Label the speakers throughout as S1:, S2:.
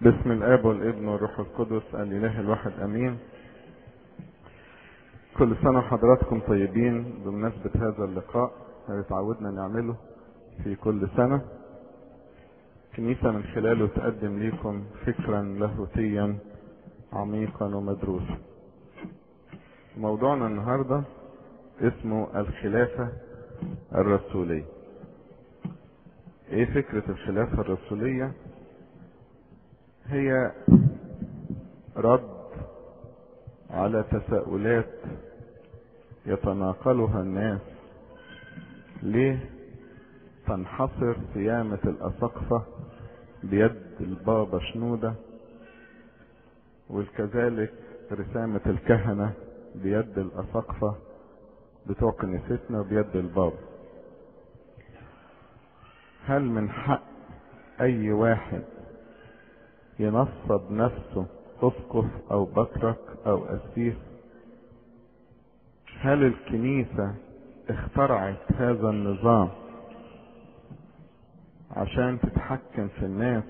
S1: باسم الاب والابن والروح القدس الاله الواحد امين كل سنة وحضراتكم طيبين بمناسبة هذا اللقاء اللي تعودنا نعمله في كل سنة كنيسة من خلاله تقدم لكم فكرا لاهوتيا عميقا ومدروسا موضوعنا النهاردة اسمه الخلافة الرسولية ايه فكرة الخلافة الرسولية هي رد على تساؤلات يتناقلها الناس ليه تنحصر صيامة الأساقفة بيد البابا شنودة وكذلك رسامة الكهنة بيد الأساقفة بتوع كنيستنا وبيد البابا هل من حق أي واحد ينصب نفسه اسقف او بطرك او قسيس هل الكنيسة اخترعت هذا النظام عشان تتحكم في الناس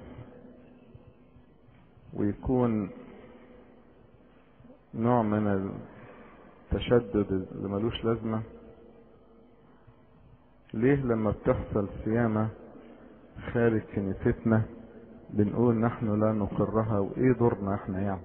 S1: ويكون نوع من التشدد اللي ملوش لازمة ليه لما بتحصل صيامة خارج كنيستنا بنقول نحن لا نقرها وايه دورنا احنا يعني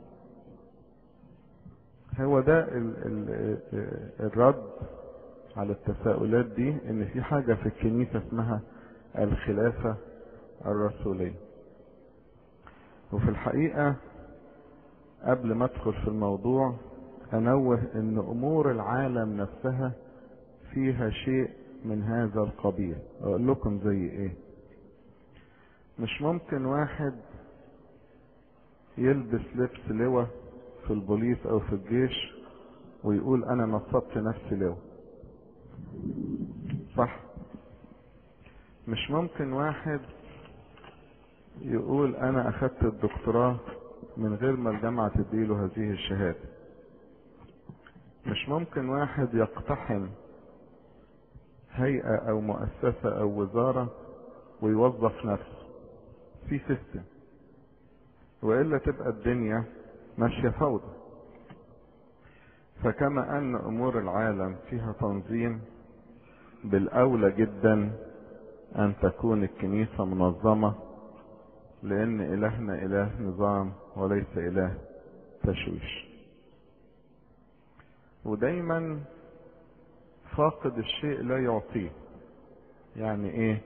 S1: هو ده ال ال الرد على التساؤلات دي ان في حاجة في الكنيسة اسمها الخلافة الرسولية وفي الحقيقة قبل ما ادخل في الموضوع انوه ان امور العالم نفسها فيها شيء من هذا القبيل اقول لكم زي ايه مش ممكن واحد يلبس لبس لواء في البوليس او في الجيش ويقول انا نصبت نفسي لواء صح مش ممكن واحد يقول انا اخدت الدكتوراه من غير ما الجامعة تديله هذه الشهادة مش ممكن واحد يقتحم هيئة او مؤسسة او وزارة ويوظف نفسه في سيستم والا تبقى الدنيا ماشيه فوضى فكما ان امور العالم فيها تنظيم بالاولى جدا ان تكون الكنيسه منظمه لان الهنا اله نظام وليس اله تشويش ودايما فاقد الشيء لا يعطيه يعني ايه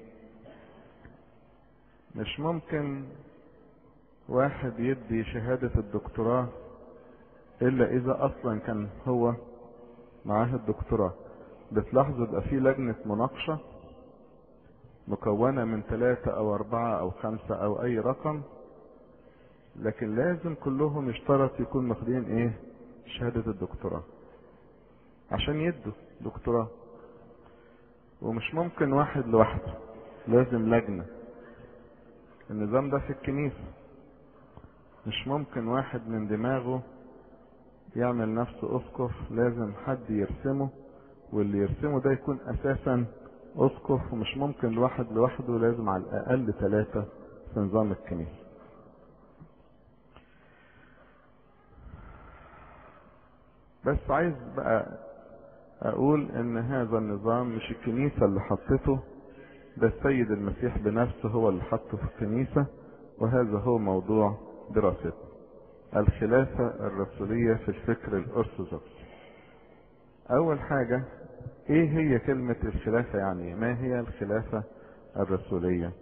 S1: مش ممكن واحد يدي شهادة الدكتوراه الا اذا اصلا كان هو معاه الدكتوراه بتلاحظوا يبقى في لجنة مناقشة مكونة من ثلاثة او اربعة او خمسة او اي رقم لكن لازم كلهم يشترط يكون ماخدين ايه شهادة الدكتوراه عشان يدوا دكتوراه ومش ممكن واحد لوحده لازم لجنه النظام ده في الكنيسة مش ممكن واحد من دماغه يعمل نفسه اسقف لازم حد يرسمه واللي يرسمه ده يكون اساسا اسقف ومش ممكن الواحد لوحده لازم على الاقل ثلاثة في نظام الكنيسة بس عايز بقى اقول ان هذا النظام مش الكنيسة اللي حطته ده السيد المسيح بنفسه هو اللي حطه في الكنيسة وهذا هو موضوع دراستنا الخلافة الرسولية في الفكر الأرثوذكسي أول حاجة إيه هي كلمة الخلافة يعني ما هي الخلافة الرسولية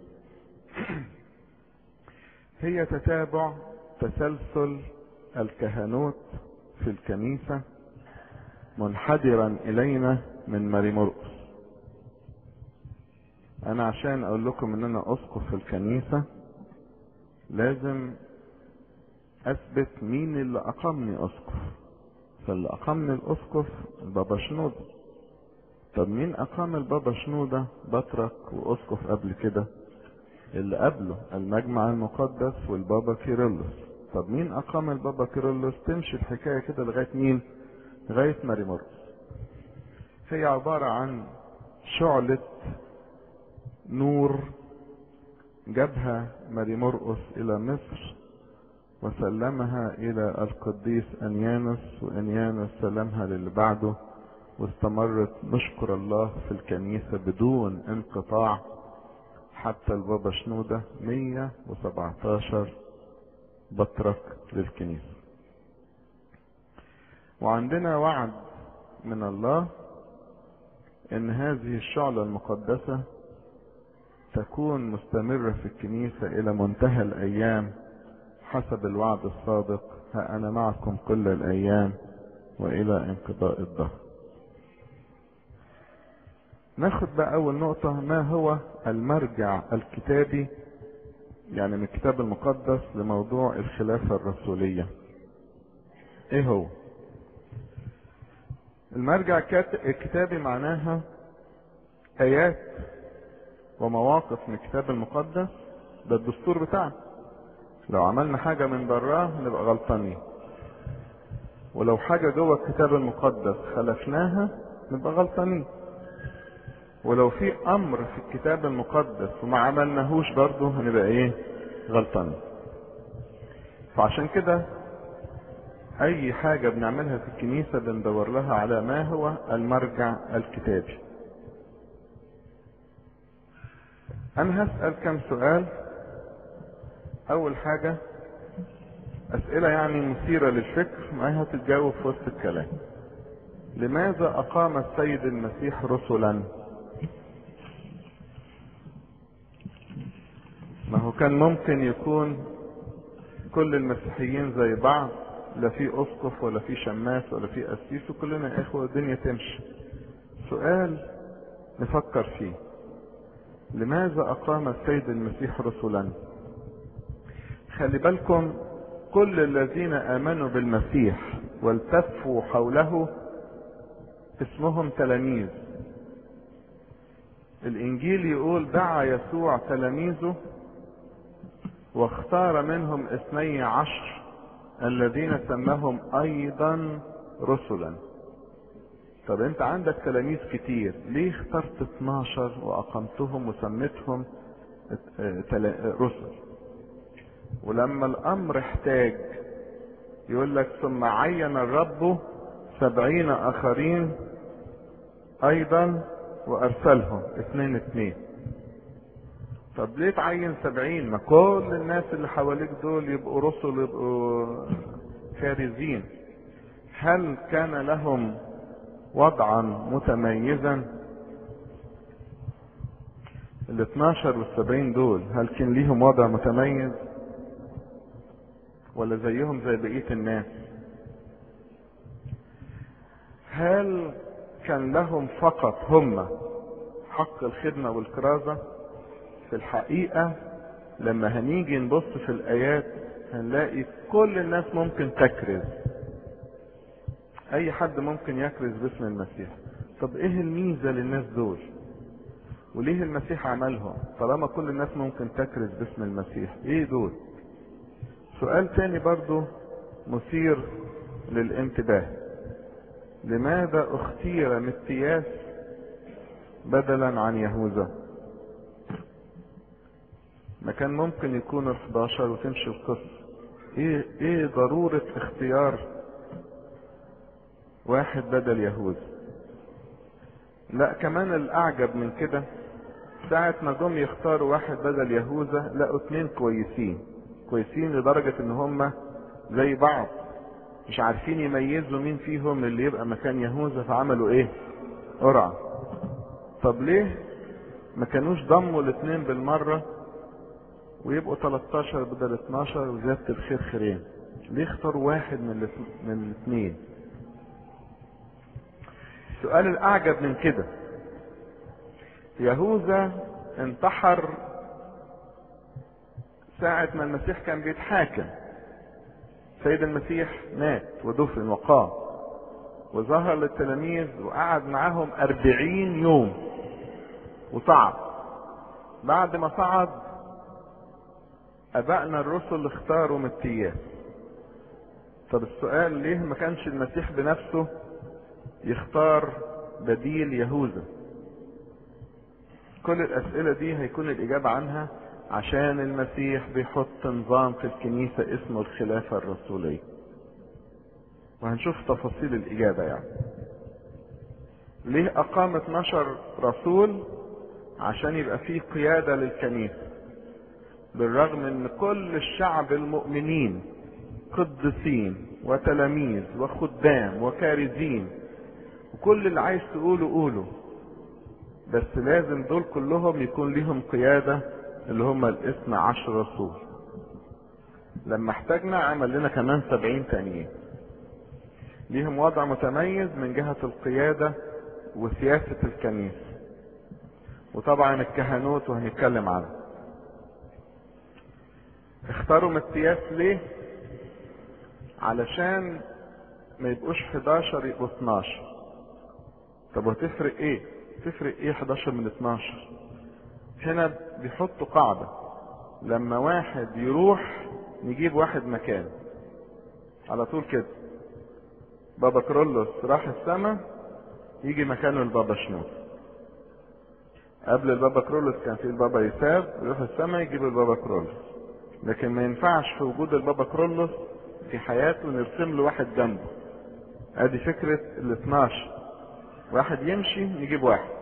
S1: هي تتابع تسلسل الكهنوت في الكنيسة منحدرا إلينا من ماري مرقس انا عشان اقول لكم ان انا اسقف في الكنيسة لازم اثبت مين اللي اقامني اسقف فاللي اقامني الاسقف البابا شنودة طب مين اقام البابا شنودة بطرك واسقف قبل كده اللي قبله المجمع المقدس والبابا كيرلس طب مين اقام البابا كيرلس تمشي الحكاية كده لغاية مين لغاية ماري مرقس هي عبارة عن شعلة نور جابها ماري مرقس الى مصر وسلمها الى القديس انيانوس وانيانوس سلمها للي بعده واستمرت نشكر الله في الكنيسة بدون انقطاع حتى البابا شنودة 117 بطرك للكنيسة وعندنا وعد من الله ان هذه الشعلة المقدسة تكون مستمرة في الكنيسة الى منتهى الايام حسب الوعد الصادق ها انا معكم كل الايام والى انقضاء الدهر ناخد بقى اول نقطة ما هو المرجع الكتابي يعني من الكتاب المقدس لموضوع الخلافة الرسولية ايه هو المرجع الكتابي معناها ايات ومواقف من الكتاب المقدس ده الدستور بتاعنا لو عملنا حاجة من براه نبقى غلطانين ولو حاجة جوه الكتاب المقدس خلفناها نبقى غلطانين ولو في امر في الكتاب المقدس وما عملناهوش برضه هنبقى ايه غلطانين فعشان كده اي حاجة بنعملها في الكنيسة بندور لها على ما هو المرجع الكتابي انا هسأل كم سؤال اول حاجة اسئلة يعني مثيرة للفكر ما هتتجاوب في وسط الكلام لماذا اقام السيد المسيح رسلا ما هو كان ممكن يكون كل المسيحيين زي بعض لا في اسقف ولا في شماس ولا في قسيس وكلنا اخوه الدنيا تمشي سؤال نفكر فيه لماذا اقام السيد المسيح رسلا خلي بالكم كل الذين امنوا بالمسيح والتفوا حوله اسمهم تلاميذ الانجيل يقول دعا يسوع تلاميذه واختار منهم اثني عشر الذين سماهم ايضا رسلا طب انت عندك تلاميذ كتير ليه اخترت 12 واقمتهم وسميتهم رسل ولما الامر احتاج يقول لك ثم عين الرب سبعين اخرين ايضا وارسلهم اثنين اثنين طب ليه تعين سبعين ما كل الناس اللي حواليك دول يبقوا رسل يبقوا كارزين هل كان لهم وضعا متميزا ال 12 وال 70 دول هل كان ليهم وضع متميز ولا زيهم زي بقية الناس هل كان لهم فقط هم حق الخدمة والكرازة في الحقيقة لما هنيجي نبص في الآيات هنلاقي كل الناس ممكن تكرز أي حد ممكن يكرز باسم المسيح طب إيه الميزة للناس دول وليه المسيح عملهم طالما كل الناس ممكن تكرز باسم المسيح إيه دول سؤال تاني برضو مثير للانتباه لماذا اختير متياس بدلا عن يهوذا ما كان ممكن يكون ال 11 وتمشي القصة ايه ايه ضرورة اختيار واحد بدل يهوذا لا كمان الاعجب من كده ساعة ما جم يختاروا واحد بدل يهوذا لقوا اتنين كويسين كويسين لدرجة ان هم زي بعض مش عارفين يميزوا مين فيهم اللي يبقى مكان يهوذا فعملوا ايه قرعة طب ليه ما كانوش ضموا الاثنين بالمرة ويبقوا 13 بدل 12 وزيادة الخير خيرين ليه اختاروا واحد من من الاثنين السؤال الاعجب من كده يهوذا انتحر ساعة ما المسيح كان بيتحاكم سيد المسيح مات ودفن وقام وظهر للتلاميذ وقعد معاهم أربعين يوم وصعد بعد ما صعد أبائنا الرسل اختاروا متياس طب السؤال ليه ما كانش المسيح بنفسه يختار بديل يهوذا كل الأسئلة دي هيكون الإجابة عنها عشان المسيح بيحط نظام في الكنيسة اسمه الخلافة الرسولية وهنشوف تفاصيل الإجابة يعني ليه أقام 12 رسول عشان يبقى فيه قيادة للكنيسة بالرغم ان كل الشعب المؤمنين قدسين وتلاميذ وخدام وكارزين وكل اللي عايز تقوله قوله بس لازم دول كلهم يكون ليهم قيادة اللي هم الاثنى عشر رسول لما احتاجنا عمل لنا كمان سبعين تانيين ليهم وضع متميز من جهة القيادة وسياسة الكنيسة وطبعا الكهنوت وهنتكلم عنه اختاروا متياس ليه علشان ما يبقوش 11 يبقوا 12 طب وهتفرق ايه تفرق ايه 11 من 12 هنا بيحطوا قاعدة لما واحد يروح نجيب واحد مكان على طول كده بابا كرولوس راح السما يجي مكانه البابا شنو قبل البابا كرولوس كان في البابا يساب يروح السما يجيب البابا كرولوس لكن ما ينفعش في وجود البابا كرولوس في حياته نرسم له واحد جنبه ادي فكرة ال 12 واحد يمشي نجيب واحد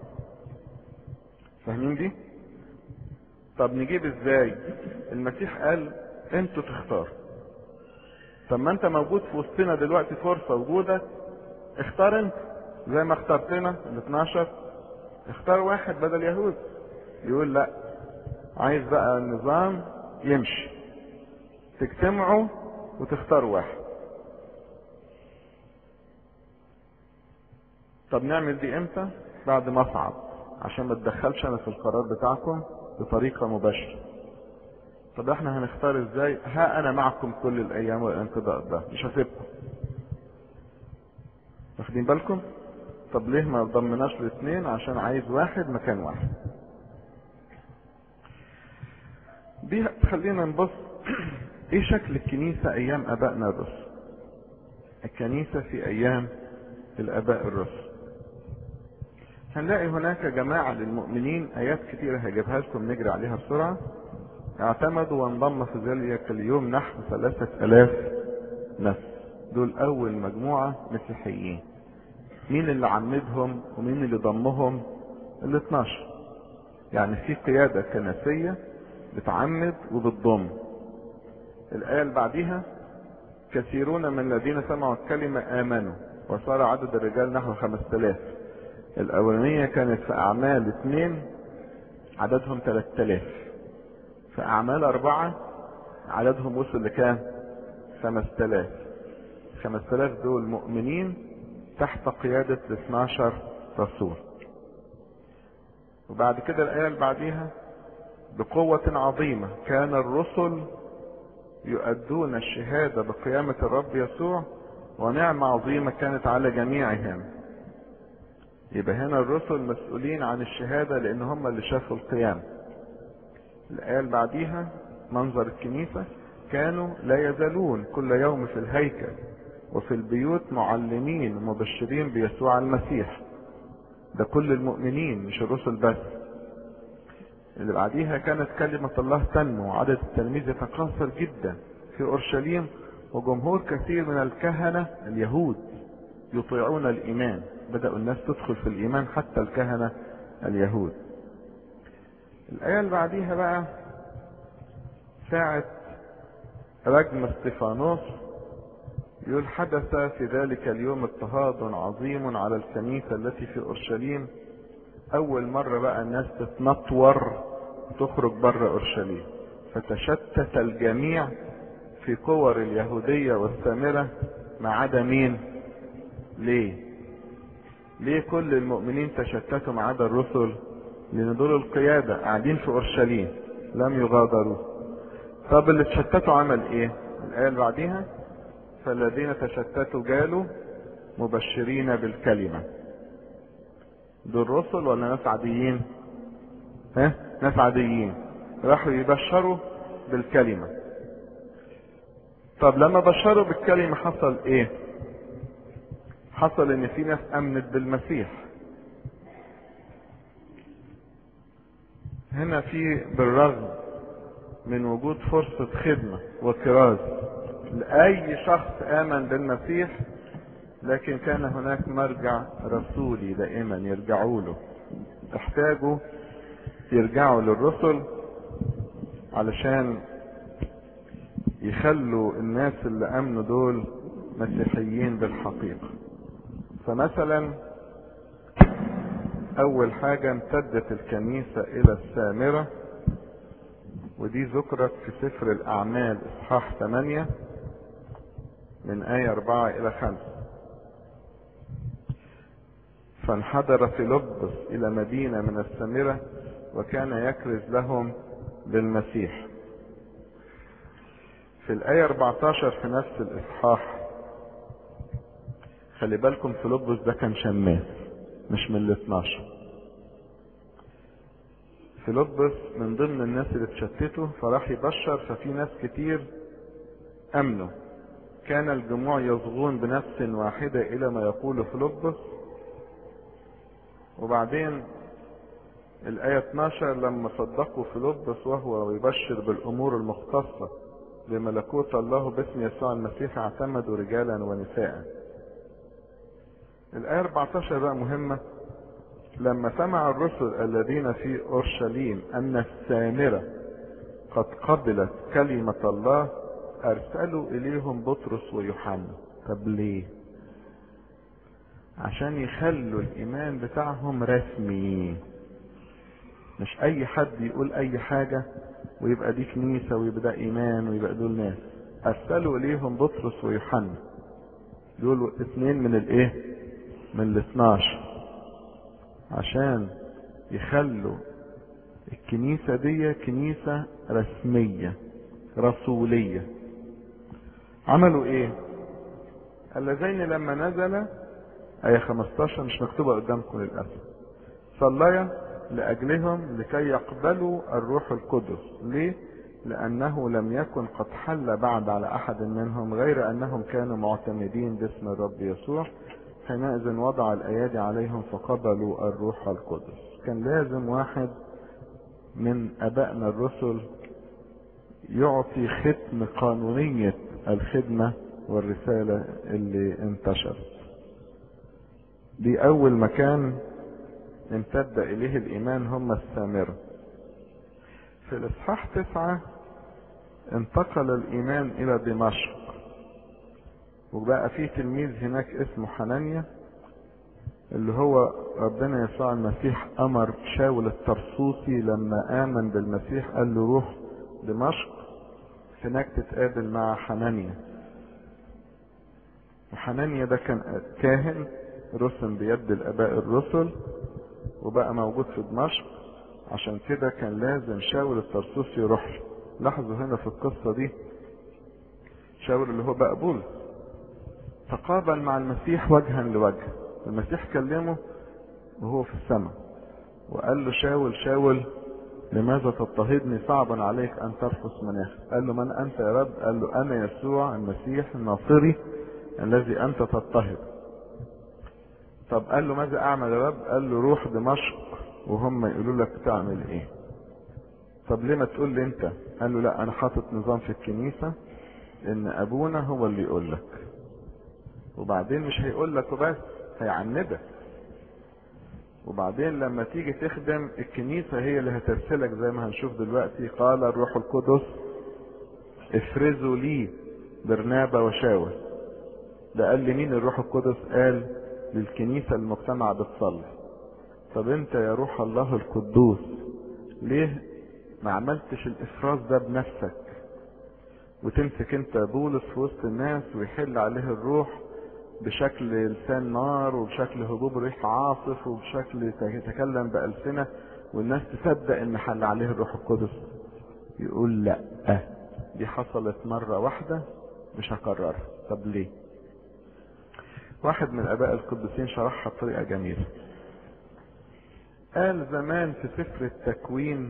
S1: فاهمين دي طب نجيب ازاي المسيح قال انتوا تختار طب ما انت موجود في وسطنا دلوقتي فرصة وجودك اختار انت زي ما اخترتنا ال 12 اختار واحد بدل يهود يقول لا عايز بقى النظام يمشي تجتمعوا وتختاروا واحد طب نعمل دي امتى بعد ما اصعد عشان ما اتدخلش انا في القرار بتاعكم بطريقه مباشره طب احنا هنختار ازاي ها انا معكم كل الايام والانقضاء ده مش هسيبكم واخدين بالكم طب ليه ما ضمناش الاثنين عشان عايز واحد مكان واحد دي تخلينا نبص ايه شكل الكنيسة ايام ابائنا الرسل الكنيسة في ايام الاباء الرسل هنلاقي هناك جماعة للمؤمنين ايات كتيرة هجيبها لكم نجري عليها بسرعة اعتمدوا وانضم في ذلك اليوم نحو ثلاثة الاف نفس دول اول مجموعة مسيحيين مين اللي عمدهم ومين اللي ضمهم ال 12 يعني في قيادة كنسية بتعمد وبتضم الآية اللي بعديها كثيرون من الذين سمعوا الكلمة آمنوا وصار عدد الرجال نحو خمسة آلاف الأولانية كانت في أعمال اثنين عددهم ثلاثة آلاف في أعمال أربعة عددهم وصل لكام؟ خمسة آلاف خمسة آلاف دول مؤمنين تحت قيادة ال 12 رسول وبعد كده الآية اللي بعديها بقوة عظيمة كان الرسل يؤدون الشهادة بقيامة الرب يسوع ونعمة عظيمة كانت على جميعهم يبقى هنا الرسل مسؤولين عن الشهادة لأن هم اللي شافوا القيامة الآية اللي بعديها منظر الكنيسة كانوا لا يزالون كل يوم في الهيكل وفي البيوت معلمين ومبشرين بيسوع المسيح ده كل المؤمنين مش الرسل بس اللي بعديها كانت كلمة الله تنمو وعدد التلاميذ يتكاثر جدا في أورشليم وجمهور كثير من الكهنة اليهود يطيعون الإيمان بدأوا الناس تدخل في الإيمان حتى الكهنة اليهود الآية اللي بعديها بقى ساعة رجم استفانوس يقول حدث في ذلك اليوم اضطهاد عظيم على الكنيسة التي في أورشليم أول مرة بقى الناس تتنطور وتخرج بره أورشليم فتشتت الجميع في كور اليهودية والسامرة ما عدا مين؟ ليه؟ ليه كل المؤمنين تشتتوا ما عدا الرسل؟ لأن دول القيادة قاعدين في أورشليم لم يغادروا. طب اللي تشتتوا عمل إيه؟ الآية اللي بعديها فالذين تشتتوا جالوا مبشرين بالكلمة دول رسل ولا ناس عاديين ها ناس عاديين راحوا يبشروا بالكلمة طب لما بشروا بالكلمة حصل ايه حصل ان في ناس امنت بالمسيح هنا في بالرغم من وجود فرصة خدمة وكراز لأي شخص آمن بالمسيح لكن كان هناك مرجع رسولي دائما يرجعوا له تحتاجوا يرجعوا للرسل علشان يخلوا الناس اللي امنوا دول مسيحيين بالحقيقة فمثلا اول حاجة امتدت الكنيسة الى السامرة ودي ذكرت في سفر الاعمال اصحاح 8 من آية 4 إلى 5 فانحدر فيلبس إلى مدينة من السامرة وكان يكرز لهم بالمسيح في الآية 14 في نفس الإصحاح خلي بالكم فيلبس ده كان شماس مش من ال 12 فيلبس من ضمن الناس اللي اتشتتوا فراح يبشر ففي ناس كتير امنوا كان الجموع يصغون بنفس واحدة الى ما يقول فيلبس وبعدين الآية 12 لما صدقوا فيلبس وهو يبشر بالأمور المختصة بملكوت الله باسم يسوع المسيح اعتمدوا رجالا ونساء الآية 14 بقى مهمة لما سمع الرسل الذين في أورشليم أن السامرة قد قبلت كلمة الله أرسلوا إليهم بطرس ويوحنا طب ليه؟ عشان يخلوا الإيمان بتاعهم رسمي مش أي حد يقول أي حاجة ويبقى دي كنيسة ويبقى ده إيمان ويبقى دول ناس أرسلوا إليهم بطرس ويوحنا دول اثنين من الإيه؟ من ال 12 عشان يخلوا الكنيسة دي كنيسة رسمية رسولية عملوا ايه اللذين لما نزل آية 15 مش مكتوبة قدامكم للأسف صليا لأجلهم لكي يقبلوا الروح القدس ليه لأنه لم يكن قد حل بعد على أحد منهم غير أنهم كانوا معتمدين باسم الرب يسوع حينئذ وضع الأيادي عليهم فقبلوا الروح القدس كان لازم واحد من أبائنا الرسل يعطي ختم قانونية الخدمة والرسالة اللي انتشرت دي أول مكان امتد إليه الإيمان هم السامرة في الإصحاح تسعة انتقل الإيمان إلى دمشق وبقى في تلميذ هناك اسمه حنانيا اللي هو ربنا يسوع المسيح أمر شاول الترسوسي لما آمن بالمسيح قال له روح دمشق هناك تتقابل مع حنانيا وحنانيا ده كان كاهن رسم بيد الآباء الرسل وبقى موجود في دمشق عشان كده كان لازم شاول الترسوسي يروح له لاحظوا هنا في القصة دي شاول اللي هو بقى بولس تقابل مع المسيح وجها لوجه المسيح كلمه وهو في السماء وقال له شاول شاول لماذا تضطهدني صعبا عليك ان ترفس مناخ قال له من انت يا رب قال له انا يسوع المسيح الناصري الذي انت تضطهد طب قال له ماذا اعمل يا رب قال له روح دمشق وهم يقولوا لك تعمل ايه طب ليه ما تقول لي انت قال له لا انا حاطط نظام في الكنيسة ان ابونا هو اللي يقول لك وبعدين مش هيقول لك وبس هيعندك وبعدين لما تيجي تخدم الكنيسة هي اللي هترسلك زي ما هنشوف دلوقتي قال الروح القدس افرزوا لي برنابا وشاول ده قال لمين الروح القدس قال للكنيسة المجتمع بتصلي طب انت يا روح الله القدوس ليه ما عملتش الافراز ده بنفسك وتمسك انت بولس في وسط الناس ويحل عليه الروح بشكل لسان نار وبشكل هبوب ريح عاصف وبشكل يتكلم بألسنة والناس تصدق ان حل عليه الروح القدس يقول لا دي حصلت مرة واحدة مش هكررها طب ليه واحد من الاباء القديسين شرحها بطريقة جميلة قال زمان في سفر التكوين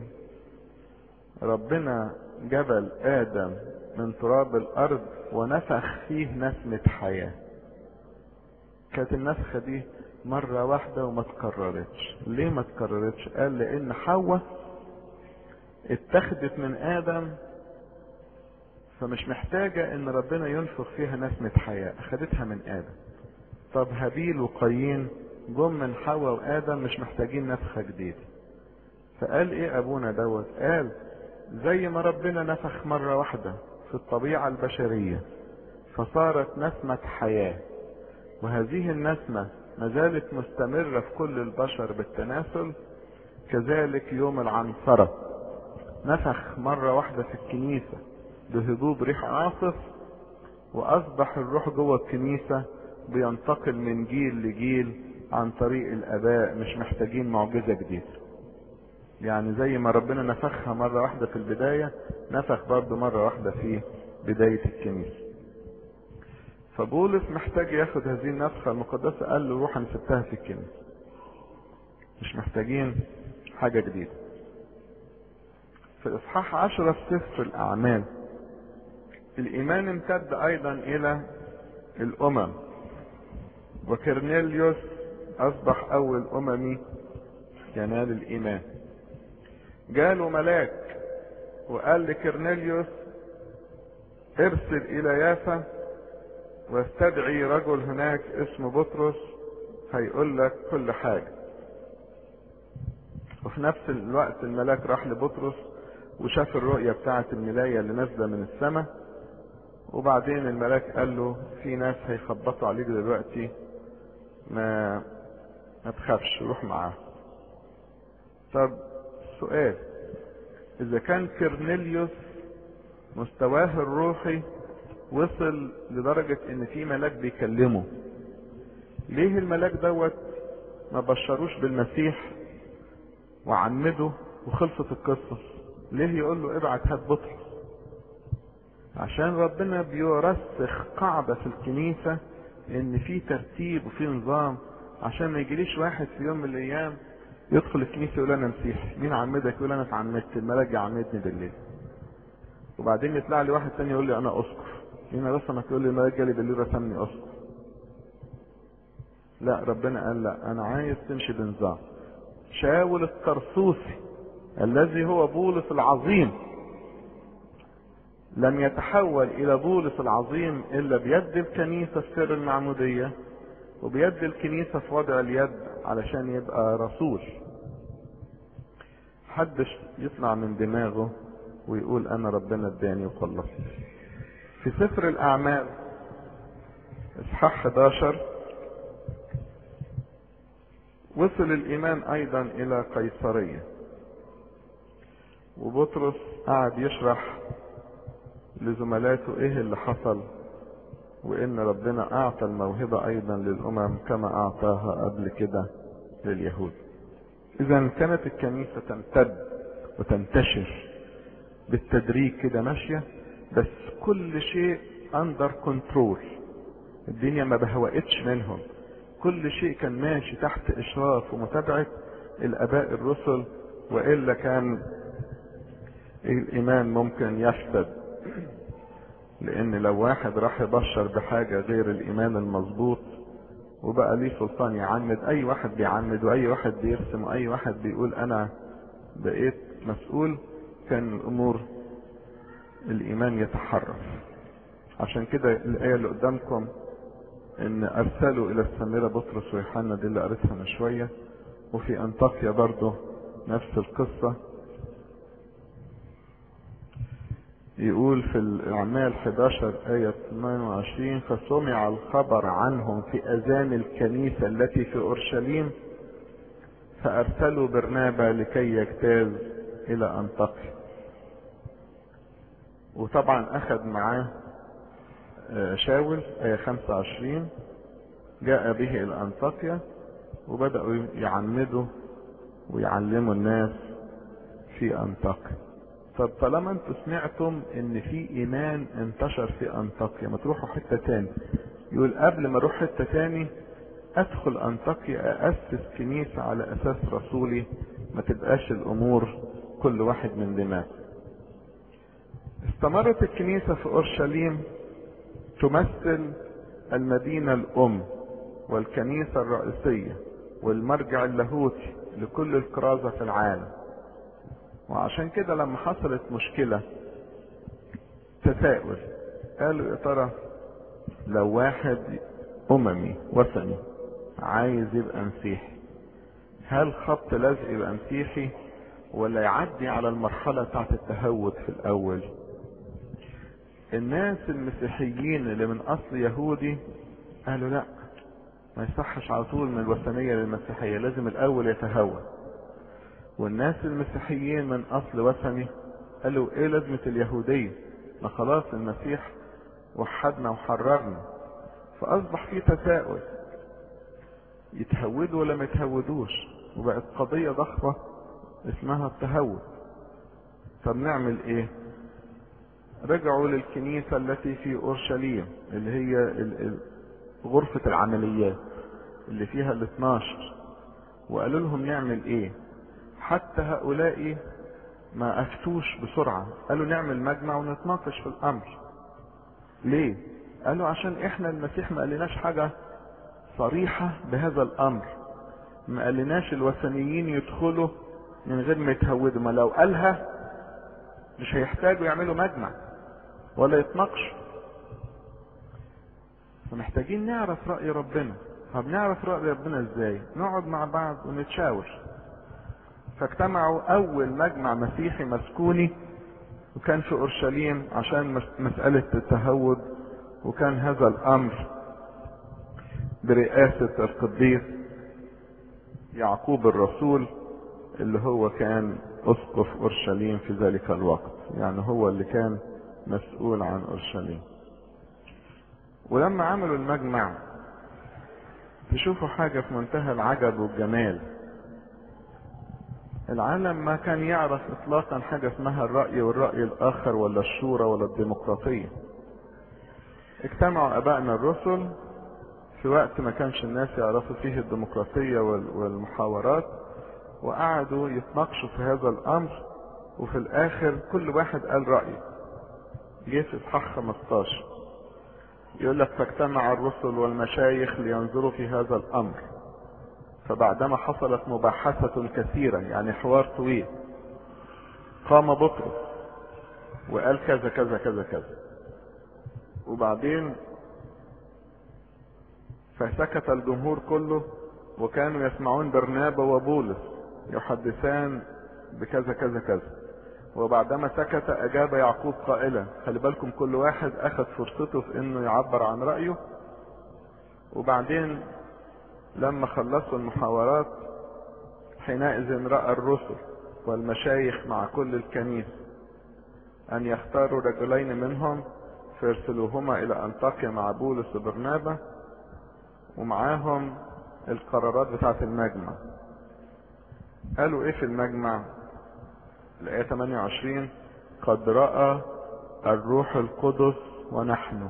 S1: ربنا جبل ادم من تراب الارض ونفخ فيه نسمة حياة كانت النفخة دي مرة واحدة وما تكررتش ليه ما تكررتش قال لان حواء اتخذت من ادم فمش محتاجة ان ربنا ينفخ فيها نسمة حياة اخدتها من ادم طب هابيل وقايين جم من حواء وادم مش محتاجين نفخة جديدة فقال ايه ابونا دوت قال زي ما ربنا نفخ مرة واحدة في الطبيعة البشرية فصارت نسمة حياة وهذه النسمة ما زالت مستمرة في كل البشر بالتناسل كذلك يوم العنصرة نفخ مرة واحدة في الكنيسة بهبوب ريح عاصف واصبح الروح جوه الكنيسة بينتقل من جيل لجيل عن طريق الاباء مش محتاجين معجزة جديدة يعني زي ما ربنا نفخها مرة واحدة في البداية نفخ برضه مرة واحدة في بداية الكنيسة فبولس محتاج ياخد هذه النفخة المقدسة قال له روح انا سبتها في الكنيسة مش محتاجين حاجة جديدة في اصحاح عشرة في سفر الاعمال الايمان امتد ايضا الى الامم وكرنيليوس اصبح اول اممي ينال الايمان جاله ملاك وقال لكرنيليوس ارسل الى يافا واستدعي رجل هناك اسمه بطرس هيقول لك كل حاجة وفي نفس الوقت الملاك راح لبطرس وشاف الرؤية بتاعة الملاية اللي نازلة من السماء وبعدين الملاك قال له في ناس هيخبطوا عليك دلوقتي ما ما تخافش روح معاه طب سؤال اذا كان كرنيليوس مستواه الروحي وصل لدرجة ان في ملاك بيكلمه ليه الملاك دوت ما بشروش بالمسيح وعمده وخلصت القصة ليه يقول له ابعت هات بطرس عشان ربنا بيرسخ قاعدة في الكنيسة ان في ترتيب وفي نظام عشان ما يجيليش واحد في يوم من الايام يدخل الكنيسة يقول انا مسيحي مين عمدك يقول انا اتعمدت الملاك عمدني بالليل وبعدين يطلع لي واحد تاني يقول لي انا اسقف مين رسمك يقول لي الملاك جالي بالليل رسمني اسقف لا ربنا قال لا انا عايز تمشي بنظام شاول الطرسوسي الذي هو بولس العظيم لم يتحول الى بولس العظيم الا بيد الكنيسة في سر المعمودية وبيد الكنيسة في وضع اليد علشان يبقى رسول حدش يطلع من دماغه ويقول انا ربنا اداني وخلصني في سفر الاعمال اصحاح 11 وصل الايمان ايضا الى قيصرية وبطرس قعد يشرح لزملاته ايه اللي حصل وان ربنا اعطى الموهبة ايضا للامم كما اعطاها قبل كده لليهود اذا كانت الكنيسة تمتد وتنتشر بالتدريج كده ماشية بس كل شيء اندر كنترول الدنيا ما بهوقتش منهم كل شيء كان ماشي تحت اشراف ومتابعة الاباء الرسل والا كان الايمان ممكن يفسد لان لو واحد راح يبشر بحاجة غير الايمان المظبوط وبقى ليه سلطان يعمد اي واحد بيعمد واي واحد بيرسم واي واحد بيقول انا بقيت مسؤول كان الامور الايمان يتحرف عشان كده الايه اللي قدامكم ان ارسلوا الى السامرة بطرس ويوحنا دي اللي قريتها من شوية وفي انطاكيا برضه نفس القصة يقول في الأعمال 11 آية 28 فسمع الخبر عنهم في أذان الكنيسة التي في أورشليم فأرسلوا برنابا لكي يجتاز إلى أنطاكيا وطبعا أخذ معاه شاول آية 25 جاء به إلى أنطاكيا وبدأوا يعمدوا ويعلموا الناس في أنطاكيا طب طالما انتوا سمعتم ان في ايمان انتشر في انطاكيا ما تروحوا حتة تاني يقول قبل ما اروح حتة تاني ادخل انطاكيا اسس كنيسة على اساس رسولي ما تبقاش الامور كل واحد من دماغ استمرت الكنيسة في اورشليم تمثل المدينة الام والكنيسة الرئيسية والمرجع اللاهوتي لكل الكرازة في العالم وعشان كده لما حصلت مشكلة تساؤل قالوا يا ترى لو واحد أممي وثني عايز يبقى مسيحي هل خط لزق يبقى مسيحي ولا يعدي على المرحلة بتاعت التهود في الأول الناس المسيحيين اللي من أصل يهودي قالوا لا ما يصحش على طول من الوثنية للمسيحية لازم الأول يتهود والناس المسيحيين من أصل وثني قالوا إيه لازمة اليهودية ما خلاص المسيح وحدنا وحررنا فأصبح في تساؤل يتهودوا ولا ما يتهودوش وبقت قضية ضخمة اسمها التهود طب نعمل ايه رجعوا للكنيسة التي في اورشليم اللي هي ال- ال- غرفة العمليات اللي فيها ال 12 وقالوا لهم نعمل ايه حتى هؤلاء ما افتوش بسرعة قالوا نعمل مجمع ونتناقش في الامر ليه قالوا عشان احنا المسيح ما قالناش حاجة صريحة بهذا الامر ما قالناش الوثنيين يدخلوا من غير ما يتهودوا ما لو قالها مش هيحتاجوا يعملوا مجمع ولا يتناقشوا فمحتاجين نعرف رأي ربنا طب نعرف رأي ربنا ازاي نقعد مع بعض ونتشاور فاجتمعوا اول مجمع مسيحي مسكوني وكان في اورشليم عشان مس- مسألة التهود وكان هذا الامر برئاسة القديس يعقوب الرسول اللي هو كان اسقف اورشليم في ذلك الوقت يعني هو اللي كان مسؤول عن اورشليم ولما عملوا المجمع تشوفوا حاجة في منتهى العجب والجمال العالم ما كان يعرف اطلاقا حاجة اسمها الرأي والرأي الاخر ولا الشورى ولا الديمقراطية اجتمعوا ابائنا الرسل في وقت ما كانش الناس يعرفوا فيه الديمقراطية وال- والمحاورات وقعدوا يتناقشوا في هذا الامر وفي الاخر كل واحد قال رأيه جه في اصحاح 15 يقول لك فاجتمع الرسل والمشايخ لينظروا في هذا الامر فبعدما حصلت مباحثة كثيرة يعني حوار طويل قام بطرس وقال كذا كذا كذا كذا وبعدين فسكت الجمهور كله وكانوا يسمعون برنابا وبولس يحدثان بكذا كذا كذا وبعدما سكت اجاب يعقوب قائلا خلي بالكم كل واحد اخذ فرصته في انه يعبر عن رايه وبعدين لما خلصوا المحاورات حينئذ راى الرسل والمشايخ مع كل الكنيسه ان يختاروا رجلين منهم فيرسلوهما الى انطاكيا مع بولس وبرنابا ومعاهم القرارات بتاعه المجمع قالوا ايه في المجمع الآية 28 قد رأى الروح القدس ونحن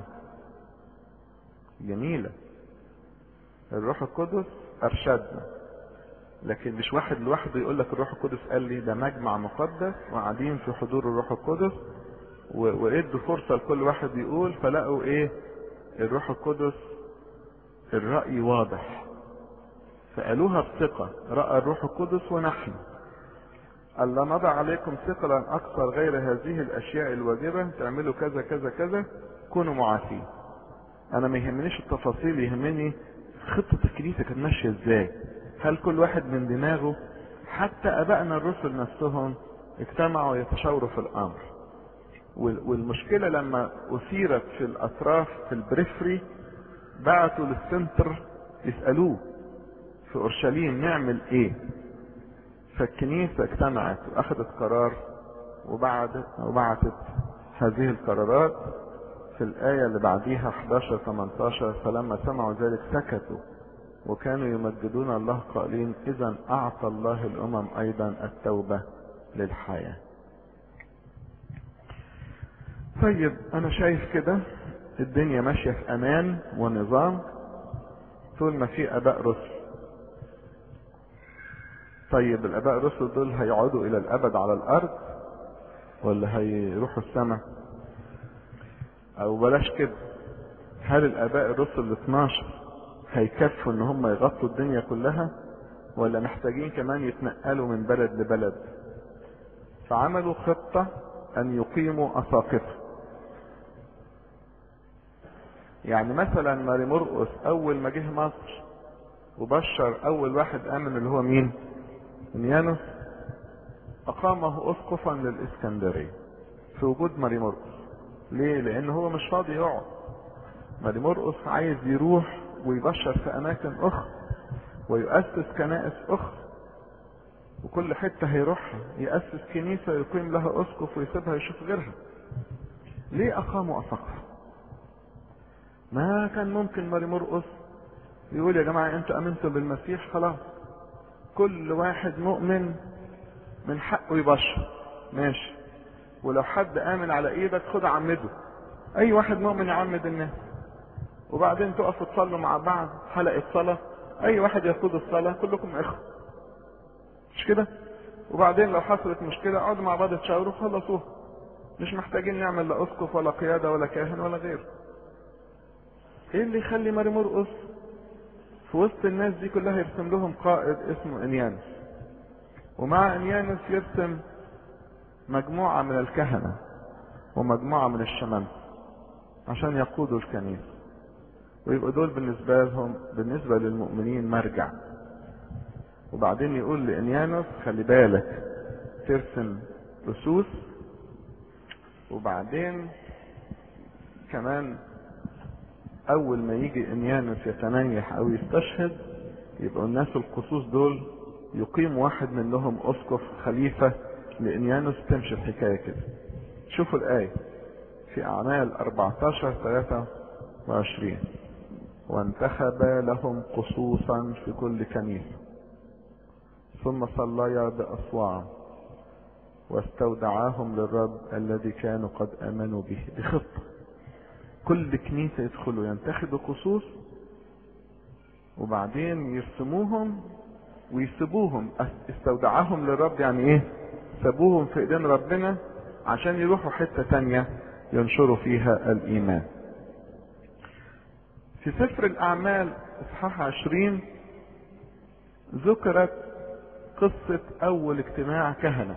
S1: جميلة الروح القدس أرشدنا لكن مش واحد لوحده يقول لك الروح القدس قال لي ده مجمع مقدس وقاعدين في حضور الروح القدس و- وادوا فرصة لكل واحد يقول فلقوا ايه الروح القدس الرأي واضح فقالوها بثقة رأى الروح القدس ونحن ألا نضع عليكم ثقلا أكثر غير هذه الأشياء الواجبة تعملوا كذا كذا كذا كونوا معافين أنا ما يهمنيش التفاصيل يهمني خطة الكنيسة كانت ماشية إزاي هل كل واحد من دماغه حتى أبائنا الرسل نفسهم اجتمعوا يتشاوروا في الأمر وال- والمشكلة لما أثيرت في الأطراف في البريفري بعتوا للسنتر يسألوه في أورشليم نعمل إيه فالكنيسة اجتمعت واخذت قرار وبعد وبعتت هذه القرارات في الآية اللي بعديها 11 18 فلما سمعوا ذلك سكتوا وكانوا يمجدون الله قائلين إذا أعطى الله الأمم أيضا التوبة للحياة. طيب أنا شايف كده الدنيا ماشية في أمان ونظام طول ما في آباء رسل طيب الاباء الرسل دول هيقعدوا الى الابد على الارض ولا هيروحوا السماء او بلاش كده هل الاباء الرسل ال 12 هيكفوا ان هم يغطوا الدنيا كلها ولا محتاجين كمان يتنقلوا من بلد لبلد فعملوا خطة ان يقيموا اساقفة يعني مثلا ماري مرقس اول ما جه مصر وبشر اول واحد امن اللي هو مين انيانوس اقامه اسقفا للاسكندرية في وجود ماري مرقس ليه لان هو مش فاضي يقعد ماري مرقس عايز يروح ويبشر في اماكن اخرى ويؤسس كنائس اخرى وكل حتة هيروحها يأسس كنيسة يقيم لها اسقف ويسيبها يشوف غيرها ليه اقاموا اسقف ما كان ممكن ماري مرقس يقول يا جماعة انتوا امنتوا بالمسيح خلاص كل واحد مؤمن من حقه يبشر ماشي ولو حد امن على ايدك خد عمده اي واحد مؤمن يعمد الناس وبعدين تقفوا تصلوا مع بعض حلقة صلاة اي واحد يقود الصلاة كلكم اخوة مش كده وبعدين لو حصلت مشكلة اقعدوا مع بعض تشاوروا خلصوها مش محتاجين نعمل لا اسقف ولا قيادة ولا كاهن ولا غيره ايه اللي يخلي ماري مرقس في وسط الناس دي كلها يرسم لهم قائد اسمه انيانوس ومع انيانوس يرسم مجموعة من الكهنة ومجموعة من الشمامسة عشان يقودوا الكنيسة ويبقوا دول بالنسبة لهم بالنسبة للمؤمنين مرجع وبعدين يقول لانيانوس خلي بالك ترسم اسوس وبعدين كمان اول ما يجي انيانوس يتنيح او يستشهد يبقوا الناس القصوص دول يقيم واحد منهم اسقف خليفة لانيانوس تمشي الحكاية كده شوفوا الاية في اعمال 14 23 وانتخب لهم قصوصا في كل كنيسة ثم صليا بأصوام واستودعاهم للرب الذي كانوا قد امنوا به دي خطة كل كنيسة يدخلوا ينتخبوا قصوص وبعدين يرسموهم ويسيبوهم استودعاهم للرب يعني ايه سابوهم في ايدين ربنا عشان يروحوا حتة تانية ينشروا فيها الايمان في سفر الاعمال اصحاح عشرين ذكرت قصة اول اجتماع كهنة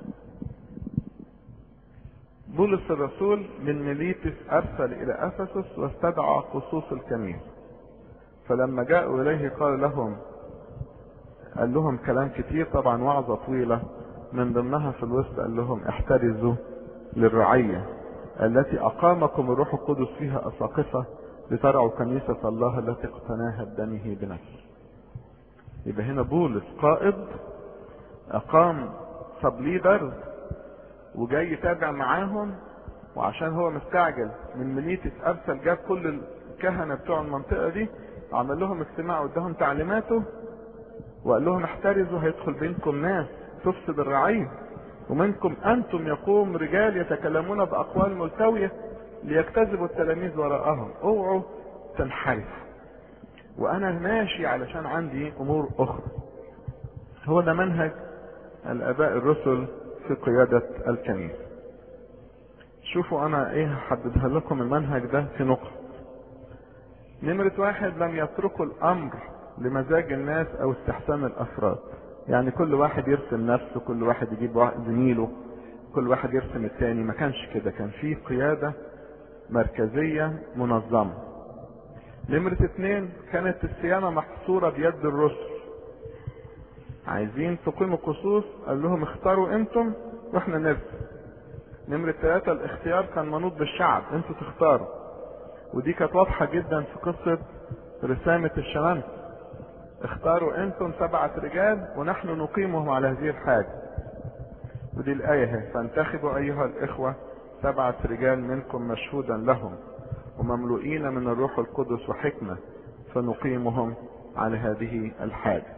S1: بولس الرسول من ميليتس ارسل الى افسس واستدعى قصوص الكنيسة فلما جاءوا اليه قال لهم قال لهم كلام كتير طبعا وعظة طويلة من ضمنها في الوسط قال لهم احترزوا للرعية التي اقامكم الروح القدس فيها اساقفة لترعوا كنيسة الله التي اقتناها بدمه بنفسه يبقى هنا بولس قائد اقام سب ليدرز وجاي يتابع معاهم وعشان هو مستعجل من مليتس ارسل جاب كل الكهنة بتوع المنطقة دي عمل لهم اجتماع واداهم تعليماته وقال لهم احترزوا هيدخل بينكم ناس تفسد الرعية ومنكم انتم يقوم رجال يتكلمون باقوال ملتوية ليجتذبوا التلاميذ وراءهم اوعوا تنحرفوا وانا ماشي علشان عندي امور اخرى هو ده منهج الاباء الرسل في قيادة الكنيسة شوفوا انا ايه هحددها لكم المنهج ده في نقطة نمرة واحد لم يتركوا الامر لمزاج الناس او استحسان الافراد يعني كل واحد يرسم نفسه كل واحد يجيب واحد زميله كل واحد يرسم التاني ما كانش كده كان في قيادة مركزية منظمة نمرة اتنين كانت الصيانة محصورة بيد الرسل عايزين تقيموا قصوص قال لهم اختاروا انتم واحنا نرسم نمرة ثلاثة الاختيار كان منوط بالشعب انتوا تختاروا ودي كانت واضحة جدا في قصة رسامة الشمامسة اختاروا انتم سبعة رجال ونحن نقيمهم على هذه الحاجة ودي الآية هي فانتخبوا أيها الإخوة سبعة رجال منكم مشهودا لهم ومملوئين من الروح القدس وحكمة فنقيمهم على هذه الحاجة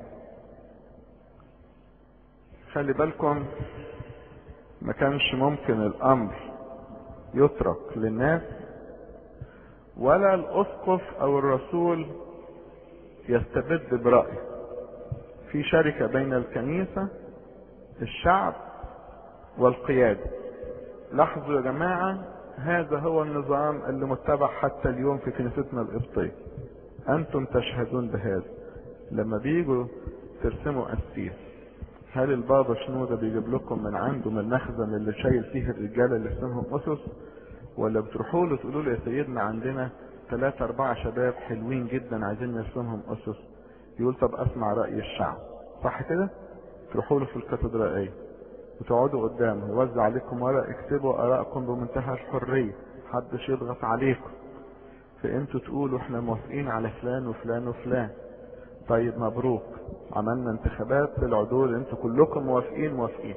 S1: خلي بالكم ما كانش ممكن الأمر يترك للناس ولا الأسقف أو الرسول يستبد برأيه في شركة بين الكنيسة الشعب والقيادة لاحظوا يا جماعة هذا هو النظام اللي متبع حتى اليوم في كنيستنا القبطية انتم تشهدون بهذا لما بيجوا ترسموا قسيس هل البابا شنودة بيجيب لكم من عنده من المخزن اللي شايل فيه الرجالة اللي اسمهم أسس ولا بتروحوا له تقولوا له يا سيدنا عندنا ثلاثة أربعة شباب حلوين جدا عايزين نرسمهم أسس يقول طب أسمع رأي الشعب صح كده؟ تروحوا له في الكاتدرائية وتقعدوا قدامه يوزع عليكم ورق اكتبوا آرائكم بمنتهى الحرية محدش يضغط عليكم فانتوا تقولوا احنا موافقين على فلان وفلان وفلان طيب مبروك عملنا انتخابات طلعوا دول انتوا كلكم موافقين موافقين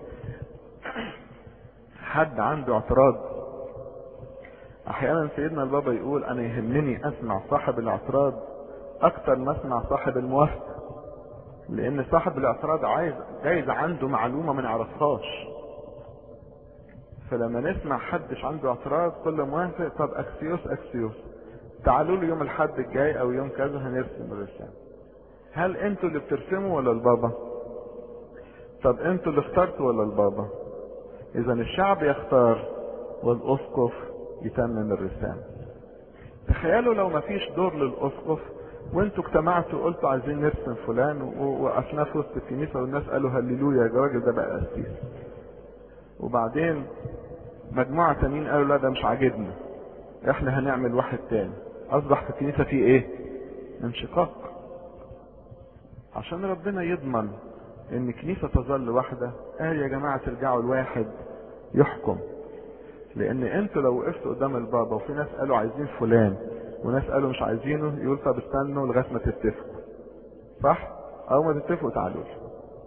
S1: حد عنده اعتراض احيانا سيدنا البابا يقول انا يهمني اسمع صاحب الاعتراض اكتر ما اسمع صاحب الموافقه لان صاحب الاعتراض عايز جايز عنده معلومه ما نعرفهاش فلما نسمع حدش عنده اعتراض كل موافق طب اكسيوس اكسيوس تعالوا لي يوم الحد الجاي او يوم كذا هنرسم الرسالة هل انتوا اللي بترسموا ولا البابا طب انتوا اللي اخترتوا ولا البابا اذا الشعب يختار والاسقف يتمم الرسالة تخيلوا لو ما فيش دور للاسقف وانتوا اجتمعتوا وقلتوا عايزين نرسم فلان ووقفناه في وسط الكنيسة والناس قالوا هللويا يا راجل ده بقى قسيس وبعدين مجموعة تانيين قالوا لا ده مش عاجبنا احنا هنعمل واحد تاني اصبح في الكنيسة في ايه انشقاق عشان ربنا يضمن ان الكنيسة تظل واحدة قال يا جماعة ترجعوا الواحد يحكم لان انتوا لو وقفتوا قدام البابا وفي ناس قالوا عايزين فلان وناس قالوا مش عايزينه يقول طب استنوا لغايه ما تتفقوا صح اول ما تتفقوا تعالوا لي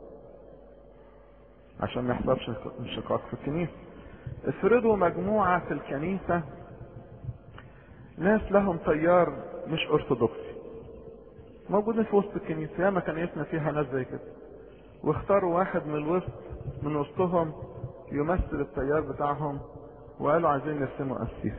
S1: عشان ما يحصلش انشقاق في الكنيسه افرضوا مجموعه في الكنيسه ناس لهم تيار مش ارثوذكسي موجودين في وسط الكنيسه ياما كنيسنا فيها ناس زي كده واختاروا واحد من الوسط من وسطهم يمثل التيار بتاعهم وقالوا عايزين نرسمه قسيس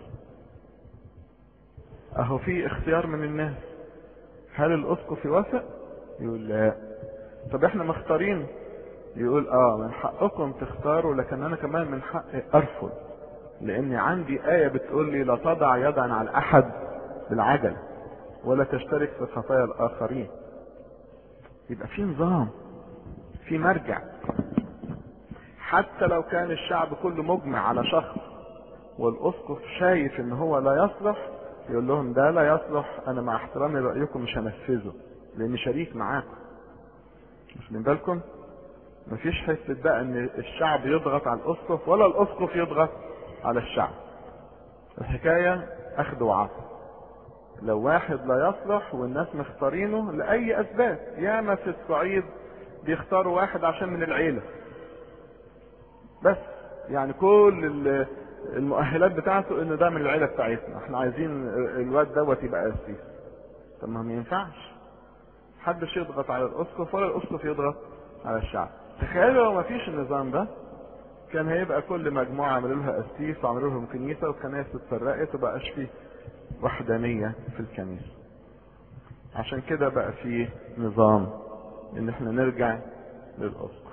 S1: اهو في اختيار من الناس هل الاسقف يوافق يقول لا طب احنا مختارين يقول اه من حقكم تختاروا لكن انا كمان من حقي ارفض لاني عندي ايه بتقول لي لا تضع يدا على احد بالعجل ولا تشترك في خطايا الاخرين يبقى في نظام في مرجع حتى لو كان الشعب كله مجمع على شخص والاسقف شايف ان هو لا يصلح يقول لهم ده لا يصلح انا مع احترامي رايكم مش هنفذه لاني شريك معاكم مش من بالكم مفيش حته بقى ان الشعب يضغط على الاسقف ولا الاسقف يضغط على الشعب الحكايه اخذ وعطاء لو واحد لا يصلح والناس مختارينه لاي اسباب ياما في الصعيد بيختاروا واحد عشان من العيله بس يعني كل المؤهلات بتاعته ان ده من العيله بتاعتنا احنا عايزين الواد دوت يبقى قسيس طب ما ما ينفعش محدش يضغط على الاسقف ولا الاسقف يضغط على الشعب تخيلوا لو ما فيش النظام ده كان هيبقى كل مجموعه عملوا لها قسيس وعملوا لهم كنيسه والكنائس اتفرقت وبقاش فيه وحدانيه في الكنيسه عشان كده بقى فيه نظام ان احنا نرجع للاسقف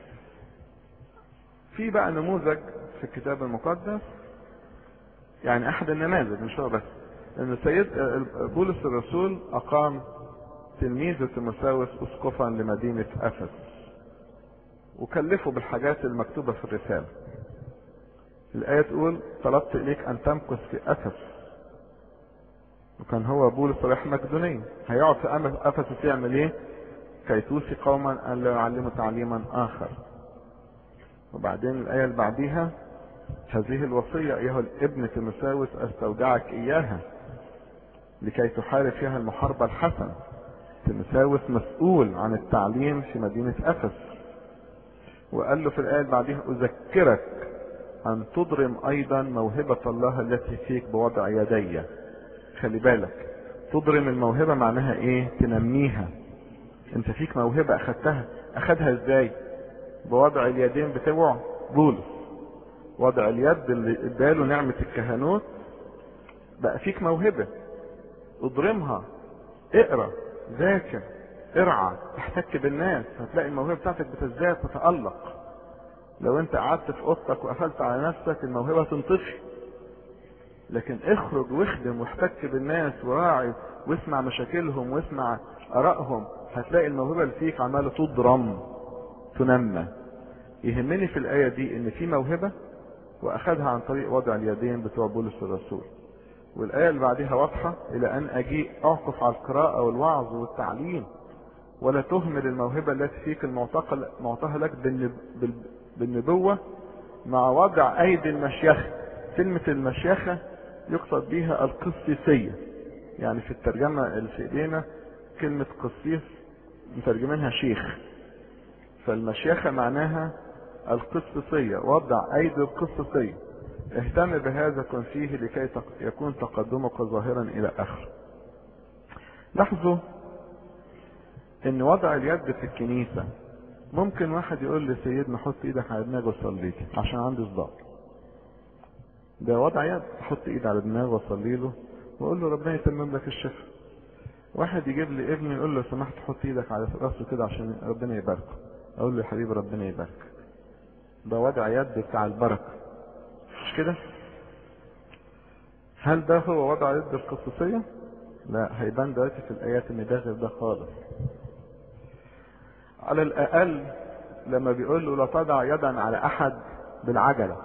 S1: في بقى نموذج في الكتاب المقدس يعني احد النماذج مش هو بس ان السيد بولس الرسول اقام تلميذ تيموثاوس اسقفا لمدينة افس وكلفه بالحاجات المكتوبة في الرسالة الآية تقول طلبت إليك أن تمكث في أفس وكان هو بولس رايح مقدونية هيقعد في أفسس يعمل إيه؟ كي توصي قوما أن لا يعلموا تعليما آخر وبعدين الآية اللي بعديها هذه الوصية أيها الابن تيموثاوس أستودعك إياها لكي تحارب فيها المحاربة الحسنة تيموثاوس مسؤول عن التعليم في مدينة أفس وقال له في الآية اللي بعديها أذكرك أن تضرم أيضا موهبة الله التي فيك بوضع يدي خلي بالك تضرم الموهبة معناها إيه تنميها أنت فيك موهبة أخدتها أخدها إزاي بوضع اليدين بتوعه بولس وضع اليد اللي اداله نعمة الكهنوت بقى فيك موهبة اضرمها اقرا ذاكر ارعى احتك بالناس هتلاقي الموهبة بتاعتك بتزداد تتألق لو انت قعدت في اوضتك وقفلت على نفسك الموهبة تنطفي لكن اخرج واخدم واحتك بالناس وراعي واسمع مشاكلهم واسمع ارائهم هتلاقي الموهبة اللي فيك عمالة تضرم تنمى يهمني في الآية دي ان في موهبة واخدها عن طريق وضع اليدين بتوع بولس الرسول والآية اللي بعدها واضحة إلى أن أجيء أعكف على القراءة والوعظ والتعليم ولا تهمل الموهبة التي فيك المعطاها لك بالنبوة مع وضع أيدي المشيخة كلمة المشيخة يقصد بها القسيسية يعني في الترجمة اللي في ايدينا كلمة قسيس مترجمينها شيخ فالمشيخة معناها القسيسية وضع ايدي القسيسية اهتم بهذا كن فيه لكي يكون تقدمك ظاهرا الى اخر لاحظوا ان وضع اليد في الكنيسة ممكن واحد يقول لسيدنا حط ايدك على دماغي وصلي لي عشان عندي صداع ده وضع يد احط ايد على دماغه واصلي له واقول له ربنا يتمم لك الشفاء واحد يجيب لي ابني يقول له سمحت حط ايدك على راسه كده عشان ربنا يباركه اقول له يا حبيبي ربنا يبارك ده وضع يد بتاع البركه مش كده هل ده هو وضع يد الخصوصية لا هيبان دلوقتي في الايات ان ده غير ده خالص على الاقل لما بيقول له لا تضع يدا على احد بالعجله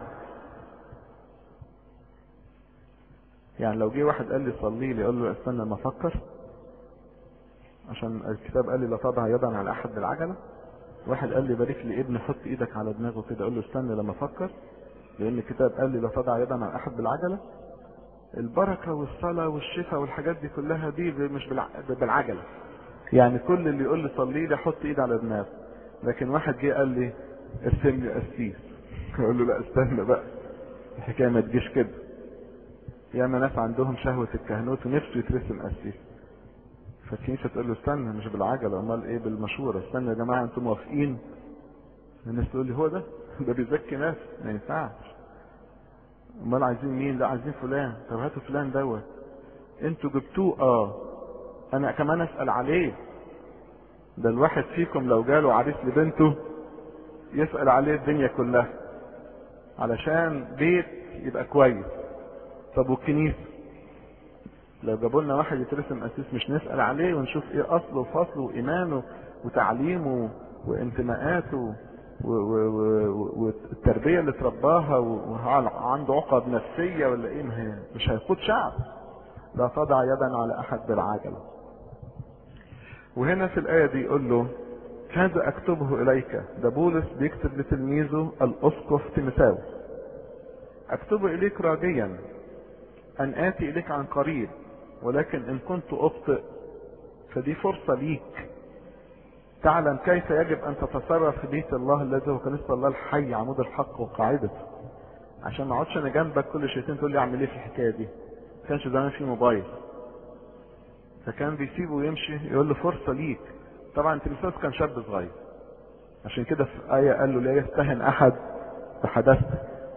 S1: يعني لو جه واحد قال لي صلي لي اقول له استنى ما افكر عشان الكتاب قال لي لا تضع يدا على احد بالعجله واحد قال لي بارك لي ابني حط ايدك على دماغه كده اقول له استنى لما افكر لان الكتاب قال لي لا تضع يدا على احد بالعجله البركه والصلاه والشفاء والحاجات دي كلها دي مش بالعجله يعني كل اللي يقول لي صلي لي حط ايد على دماغه لكن واحد جه قال لي ارسم لي قسيس اقول له لا استنى بقى الحكايه ما تجيش كده ياما ناس عندهم شهوة الكهنوت ونفسه يترسم قسيس فالكنيسة تقول له استنى مش بالعجلة امال ايه بالمشورة استنى يا جماعة انتم موافقين الناس تقول لي هو ده ده بيزكي ناس ما ينفعش امال عايزين مين لا عايزين فلان طب هاتوا فلان دوت انتوا جبتوه اه انا كمان اسأل عليه ده الواحد فيكم لو جاله عريس لبنته يسأل عليه الدنيا كلها علشان بيت يبقى كويس طب والكنيسة لو جابوا لنا واحد يترسم اسيس مش نسأل عليه ونشوف ايه اصله وفصله وايمانه وتعليمه وانتماءاته والتربية اللي ترباها وعنده عقد نفسية ولا ايه ما هي مش هيقود شعب لا تضع يدا على احد بالعجلة وهنا في الآية دي يقول له هذا اكتبه اليك ده بولس بيكتب لتلميذه الاسقف تيموثاوس اكتبه اليك راجيا ان اتي اليك عن قريب ولكن ان كنت ابطئ فدي فرصة ليك تعلم كيف يجب ان تتصرف في بيت الله الذي هو كنيسة الله الحي عمود الحق وقاعدته عشان ما اقعدش انا جنبك كل شيئين تقول لي اعمل ايه في الحكايه دي ما كانش زمان في موبايل فكان بيسيبه ويمشي يقول له فرصه ليك طبعا تيموثاوس كان شاب صغير عشان كده في آية قال له لا يستهن أحد بحدثته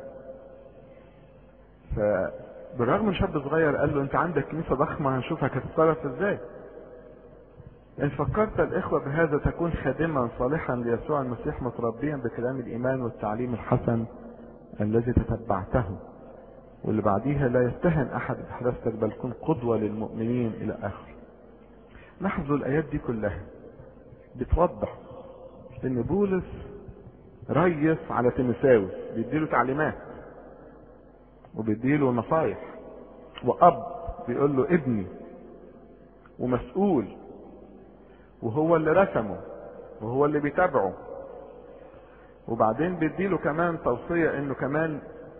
S1: فبالرغم من شاب صغير قال له أنت عندك كنيسة ضخمة هنشوفك هتتصرف إزاي إن فكرت الإخوة بهذا تكون خادما صالحا ليسوع المسيح متربيا بكلام الإيمان والتعليم الحسن الذي تتبعته واللي بعديها لا يستهن أحد بحدثتك بل كن قدوة للمؤمنين إلى آخر لاحظوا الآيات دي كلها بتوضح ان بولس ريس على تيموثاوس بيديله تعليمات وبيديله نصايح واب بيقول له ابني ومسؤول وهو اللي رسمه وهو اللي بيتابعه وبعدين بيديله كمان توصية انه كمان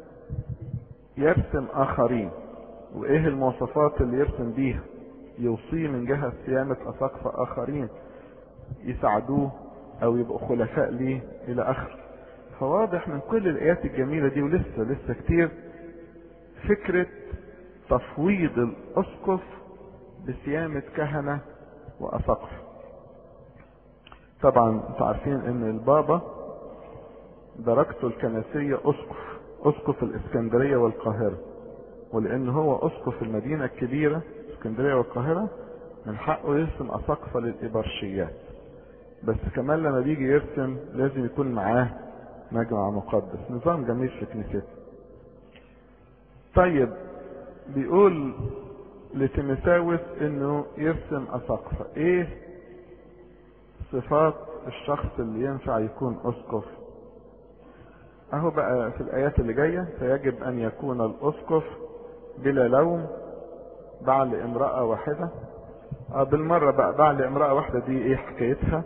S1: يرسم اخرين وايه المواصفات اللي يرسم بيها يوصيه من جهة صيانة اساقفة اخرين يساعدوه او يبقوا خلفاء ليه الى اخر فواضح من كل الايات الجميلة دي ولسه لسه كتير فكرة تفويض الاسقف بصيانة كهنة واساقفة طبعا انتوا عارفين ان البابا درجته الكنسية اسقف اسقف الاسكندرية والقاهرة ولان هو اسقف المدينة الكبيرة اسكندرية والقاهرة من حقه يرسم اساقفة للابرشيات بس كمان لما بيجي يرسم لازم يكون معاه مجمع مقدس نظام جميل في كنيسته طيب بيقول لتيموثاوس انه يرسم اساقفة ايه صفات الشخص اللي ينفع يكون اسقف اهو بقى في الايات اللي جايه فيجب ان يكون الاسقف بلا لوم بعل امراه واحده اه بالمره بقى بعل امراه واحده دي ايه حكايتها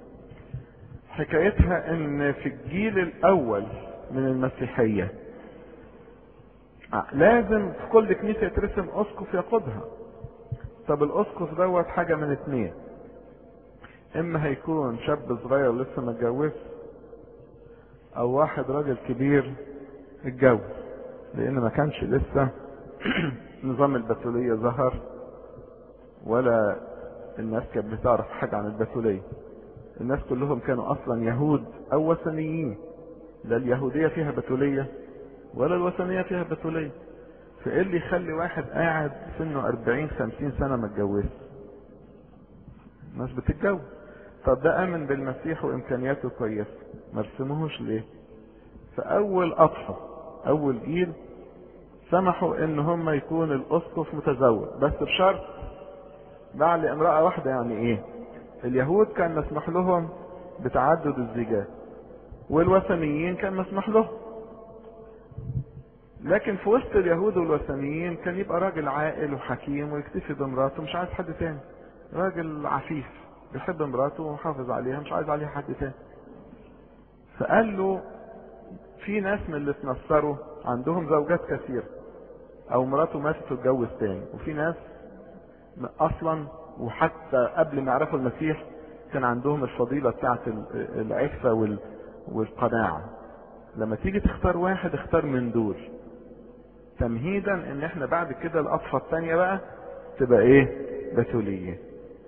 S1: حكايتها ان في الجيل الاول من المسيحيه آه لازم في كل كنيسه يترسم اسقف يقودها طب الاسقف دوت حاجه من اتنين اما هيكون شاب صغير لسه ما اتجوزش او واحد راجل كبير اتجوز لان ما كانش لسه نظام البتولية ظهر ولا الناس كانت بتعرف حاجة عن البتولية الناس كلهم كانوا اصلا يهود او وثنيين لا اليهودية فيها بتولية ولا الوثنية فيها بتولية فايه اللي يخلي واحد قاعد سنه 40 50 سنة ما اتجوزش الناس بتتجوز طب ده امن بالمسيح وامكانياته كويسه ما رسموهوش ليه فاول اطفال اول جيل سمحوا ان هم يكون الاسقف متزوج بس بشرط بعد امرأة واحدة يعني ايه اليهود كان مسمح لهم بتعدد الزيجات والوثنيين كان مسمح لهم لكن في وسط اليهود والوثنيين كان يبقى راجل عاقل وحكيم ويكتفي بمراته مش عايز حد تاني راجل عفيف بيحب مراته ومحافظ عليها مش عايز عليها حد تاني فقال له في ناس من اللي اتنصروا عندهم زوجات كثيرة او مراته ماتت واتجوز تاني وفي ناس اصلا وحتى قبل ما يعرفوا المسيح كان عندهم الفضيلة بتاعت العفة والقناعة لما تيجي تختار واحد اختار من دول تمهيدا ان احنا بعد كده الاطفال التانية بقى تبقى ايه بتولية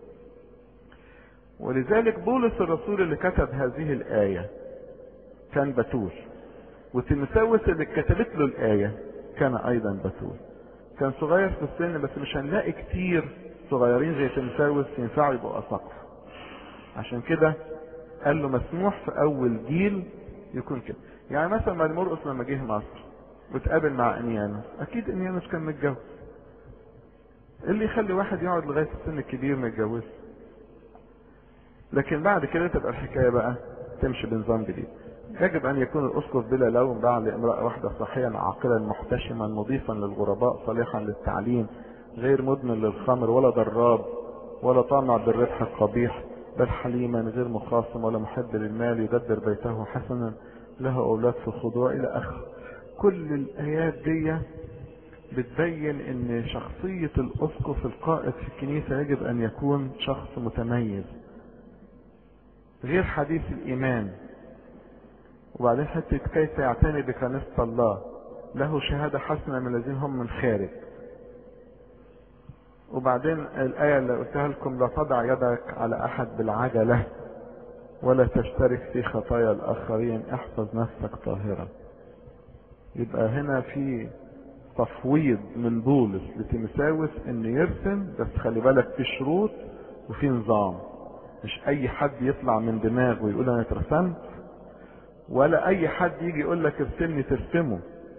S1: ولذلك بولس الرسول اللي كتب هذه الآية كان بتول وتيموثاوس اللي كتبت له الآية كان أيضا بتول كان صغير في السن بس مش هنلاقي كتير صغيرين زي تيموثاوس ينفعوا يبقوا أساقفة عشان كده قال له مسموح في أول جيل يكون كده يعني مثلا ما مرقس لما جه مصر وتقابل مع انيانوس اكيد انيانوس كان متجوز اللي يخلي واحد يقعد لغايه السن الكبير ما يتجوزش لكن بعد كده تبقى الحكايه بقى تمشي بنظام جديد يجب ان يكون الاسقف بلا لوم بعد امراه واحده صحيا عاقلا محتشما مضيفا للغرباء صالحا للتعليم غير مدمن للخمر ولا ضراب ولا طامع بالربح القبيح بل حليما غير مخاصم ولا محب للمال يدبر بيته حسنا له اولاد في الخضوع الى اخره كل الايات دي بتبين ان شخصية الاسقف القائد في الكنيسة يجب ان يكون شخص متميز غير حديث الايمان وبعدين حتة كيف يعتني بكنيسة الله له شهادة حسنة من الذين هم من خارج وبعدين الآية اللي قلتها لكم لا تضع يدك على أحد بالعجلة ولا تشترك في خطايا الآخرين احفظ نفسك طاهرا يبقى هنا في تفويض من بولس لتيمساوس ان يرسم بس خلي بالك في شروط وفي نظام مش اي حد يطلع من دماغه ويقول انا اترسمت ولا اي حد يجي يقول لك ارسمني ترسمه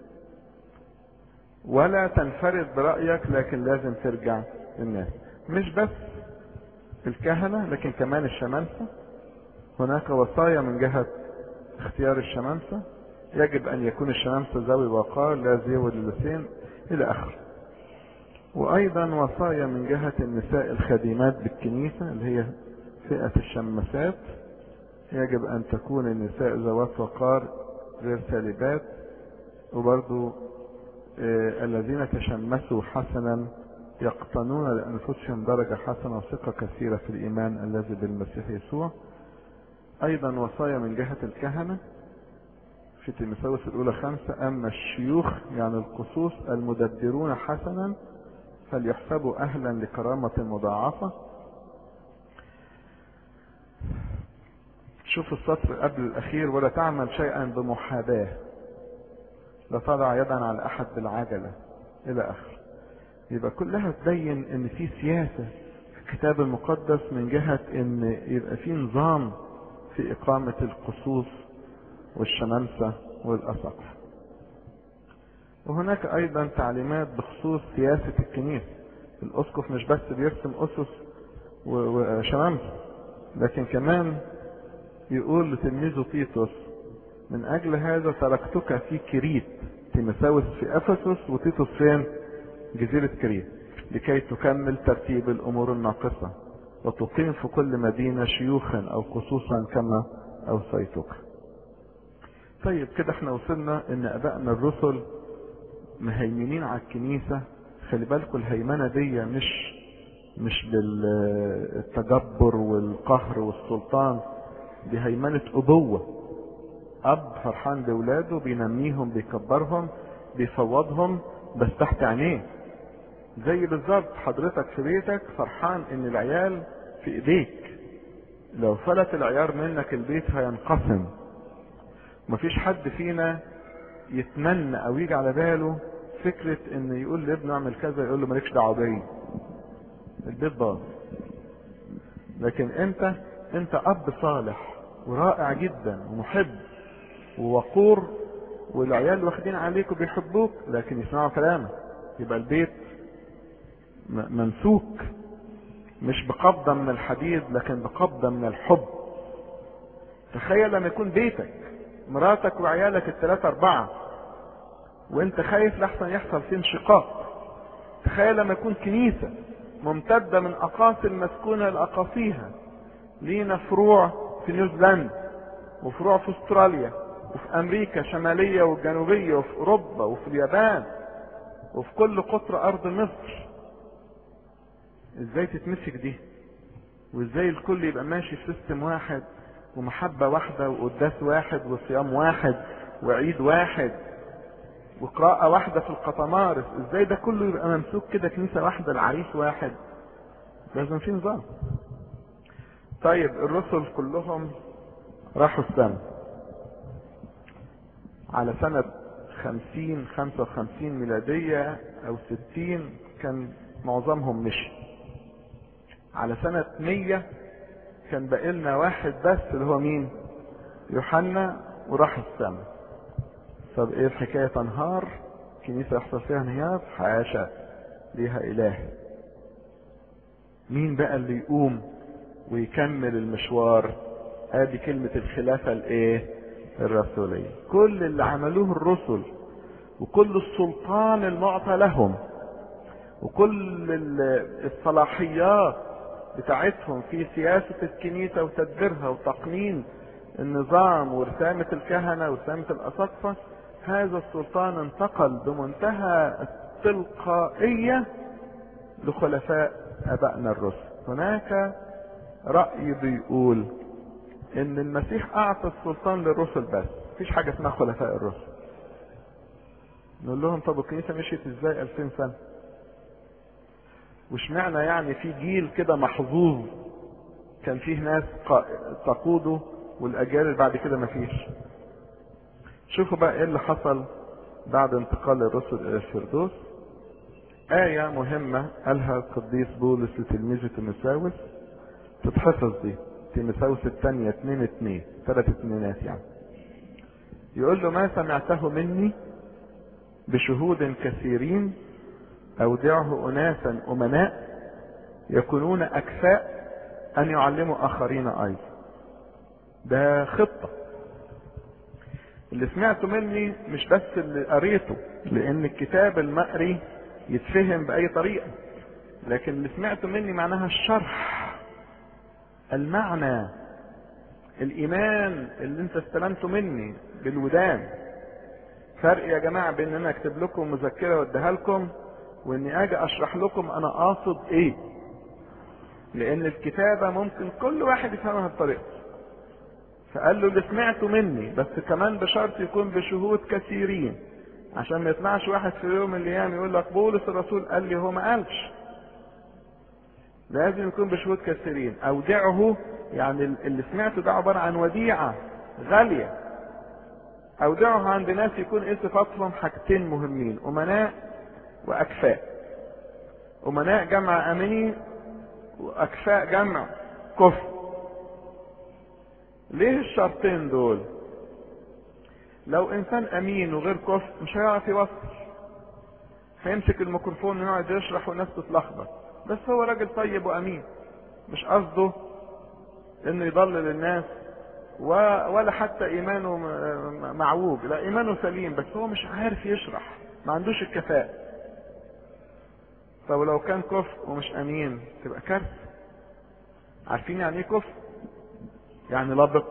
S1: ولا تنفرد برأيك لكن لازم ترجع للناس مش بس الكهنة لكن كمان الشمامسة هناك وصايا من جهة اختيار الشمامسة يجب ان يكون الشمامسة ذوي وقار لا زيود اللسين الى اخره وايضا وصايا من جهة النساء الخادمات بالكنيسة اللي هي فئة الشماسات يجب ان تكون النساء ذوات وقار غير سالبات وبرضو آه الذين تشمسوا حسنا يقتنون لانفسهم درجة حسنة وثقة كثيرة في الايمان الذي بالمسيح يسوع ايضا وصايا من جهة الكهنة في تيمساوس الاولى خمسة اما الشيوخ يعني القصوص المدبرون حسنا فليحسبوا اهلا لكرامة مضاعفة شوف السطر قبل الاخير ولا تعمل شيئا بمحاباة لا تضع يدا على احد بالعجلة الى اخره يبقى كلها تبين ان في سياسة في الكتاب المقدس من جهة ان يبقى في نظام في اقامة القصوص والشمامسة والاسقف وهناك ايضا تعليمات بخصوص سياسة الكنيسة الاسقف مش بس بيرسم اسس وشمامسة لكن كمان يقول لتلميذه تيتوس من اجل هذا تركتك في كريت تيمساوس في افسس وتيتوس فين جزيرة كريت لكي تكمل ترتيب الامور الناقصة وتقيم في كل مدينة شيوخا او خصوصا كما اوصيتك طيب كده احنا وصلنا ان ابائنا الرسل مهيمنين على الكنيسة خلي بالكم الهيمنة دي مش مش بالتجبر والقهر والسلطان دي هيمنة ابوة اب فرحان باولاده بينميهم بيكبرهم بيفوضهم بس تحت عينيه زي بالظبط حضرتك في بيتك فرحان ان العيال في ايديك لو فلت العيار منك البيت هينقسم مفيش حد فينا يتمنى او يجي على باله فكرة ان يقول لابنه اعمل كذا يقول له مالكش دعوة بيا البيت باظ لكن انت انت اب صالح ورائع جدا ومحب ووقور والعيال واخدين عليك وبيحبوك لكن يسمعوا كلامك يبقى البيت ممسوك مش بقبضة من الحديد لكن بقبضة من الحب تخيل لما يكون بيتك مراتك وعيالك الثلاثة أربعة وانت خايف لحسن يحصل فيه انشقاق تخيل لما يكون كنيسة ممتدة من أقاصي المسكونة لأقاصيها لينا فروع في نيوزيلندا وفروع في استراليا وفي أمريكا الشمالية والجنوبية وفي أوروبا وفي اليابان وفي كل قطر أرض مصر ازاي تتمسك دي وازاي الكل يبقى ماشي في سيستم واحد ومحبة واحدة وقداس واحد وصيام واحد وعيد واحد وقراءة واحدة في القطمارس ازاي ده كله يبقى ممسوك كده كنيسة واحدة العريس واحد لازم في نظام طيب الرسل كلهم راحوا السماء على سنة خمسين خمسة وخمسين ميلادية او ستين كان معظمهم مشي على سنة مية كان باقي لنا واحد بس اللي هو مين يوحنا وراح السماء طب ايه الحكاية تنهار كنيسة يحصل فيها انهيار حاشا ليها اله مين بقى اللي يقوم ويكمل المشوار ادي كلمة الخلافة الايه الرسولية كل اللي عملوه الرسل وكل السلطان المعطى لهم وكل الصلاحيات بتاعتهم في سياسة الكنيسة وتدبيرها وتقنين النظام ورسامة الكهنة ورسامة الأساقفة هذا السلطان انتقل بمنتهى التلقائية لخلفاء أبائنا الرسل هناك رأي بيقول ان المسيح اعطى السلطان للرسل بس مفيش حاجة اسمها خلفاء الرسل نقول لهم طب الكنيسة مشيت ازاي 2000 سنة وش معنى يعني في جيل كده محظوظ كان فيه ناس تقوده والاجيال اللي بعد كده مفيش شوفوا بقى ايه اللي حصل بعد انتقال الرسل الى الفردوس آية مهمة قالها القديس بولس لتلميذه تيموثاوس تتحفظ دي تيموثاوس الثانية اتنين اتنين ثلاث اتنينات يعني يقول له ما سمعته مني بشهود كثيرين أودعه أناسا أمناء يكونون أكفاء أن يعلموا آخرين أيضا ده خطة اللي سمعته مني مش بس اللي قريته لأن الكتاب المقري يتفهم بأي طريقة لكن اللي سمعته مني معناها الشرح المعنى الإيمان اللي أنت استلمته مني بالودان فرق يا جماعة بين ان انا اكتب لكم مذكرة واديها لكم واني اجي اشرح لكم انا قاصد ايه لان الكتابة ممكن كل واحد يفهمها بطريقته فقال له اللي سمعته مني بس كمان بشرط يكون بشهود كثيرين عشان ما يطلعش واحد في يوم من الايام يقول لك بولس الرسول قال لي هو ما قالش لازم يكون بشهود كثيرين اودعه يعني اللي سمعته ده عبارة عن وديعة غالية اودعه عند ناس يكون ايه صفاتهم حاجتين مهمين امناء واكفاء امناء جمع امني واكفاء جمع كفء ليه الشرطين دول لو انسان امين وغير كفء مش هيعرف يوصل هيمسك الميكروفون ويقعد يشرح والناس تتلخبط بس هو راجل طيب وامين مش قصده انه يضلل الناس ولا حتى ايمانه معوج لا ايمانه سليم بس هو مش عارف يشرح ما عندوش الكفاءة طب لو كان كفء ومش امين تبقى كارثة عارفين يعني ايه كفء يعني لبق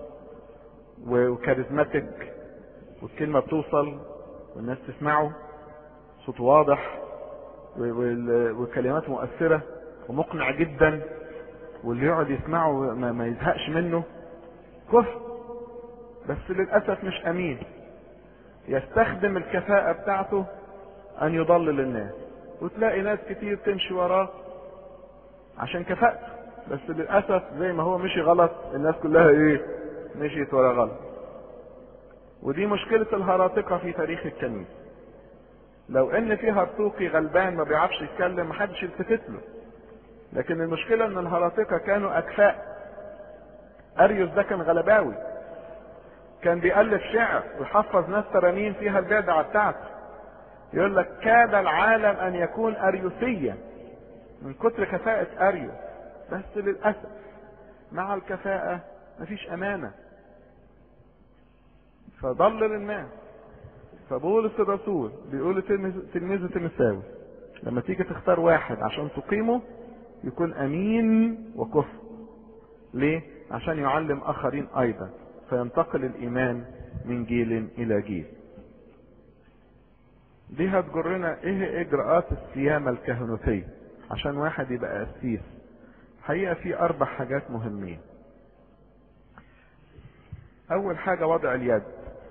S1: وكاريزماتيك والكلمة بتوصل والناس تسمعه صوت واضح وكلمات مؤثرة ومقنع جدا واللي يقعد يسمعه ما يزهقش منه كفر بس للأسف مش أمين يستخدم الكفاءة بتاعته أن يضلل الناس وتلاقي ناس كتير تمشي وراه عشان كفاءته بس للأسف زي ما هو مشي غلط الناس كلها إيه مشيت ورا غلط ودي مشكلة الهراطقة في تاريخ الكنيسة لو ان في هرطوقي غلبان ما بيعرفش يتكلم محدش يلتفت له لكن المشكلة ان الهراطقة كانوا اكفاء اريوس ده كان غلباوي كان بيألف شعر ويحفظ ناس ترانيم فيها البدعة بتاعته يقول لك كاد العالم ان يكون اريوسيا من كتر كفاءة اريوس بس للأسف مع الكفاءة مفيش امانة فضلل الناس فبولس الرسول بيقول تلميذه تيمساوي لما تيجي تختار واحد عشان تقيمه يكون امين وكفء ليه عشان يعلم اخرين ايضا فينتقل الايمان من جيل الى جيل دي هتجرنا ايه اجراءات الصيامة الكهنوتية عشان واحد يبقى قسيس حقيقة في اربع حاجات مهمين اول حاجة وضع اليد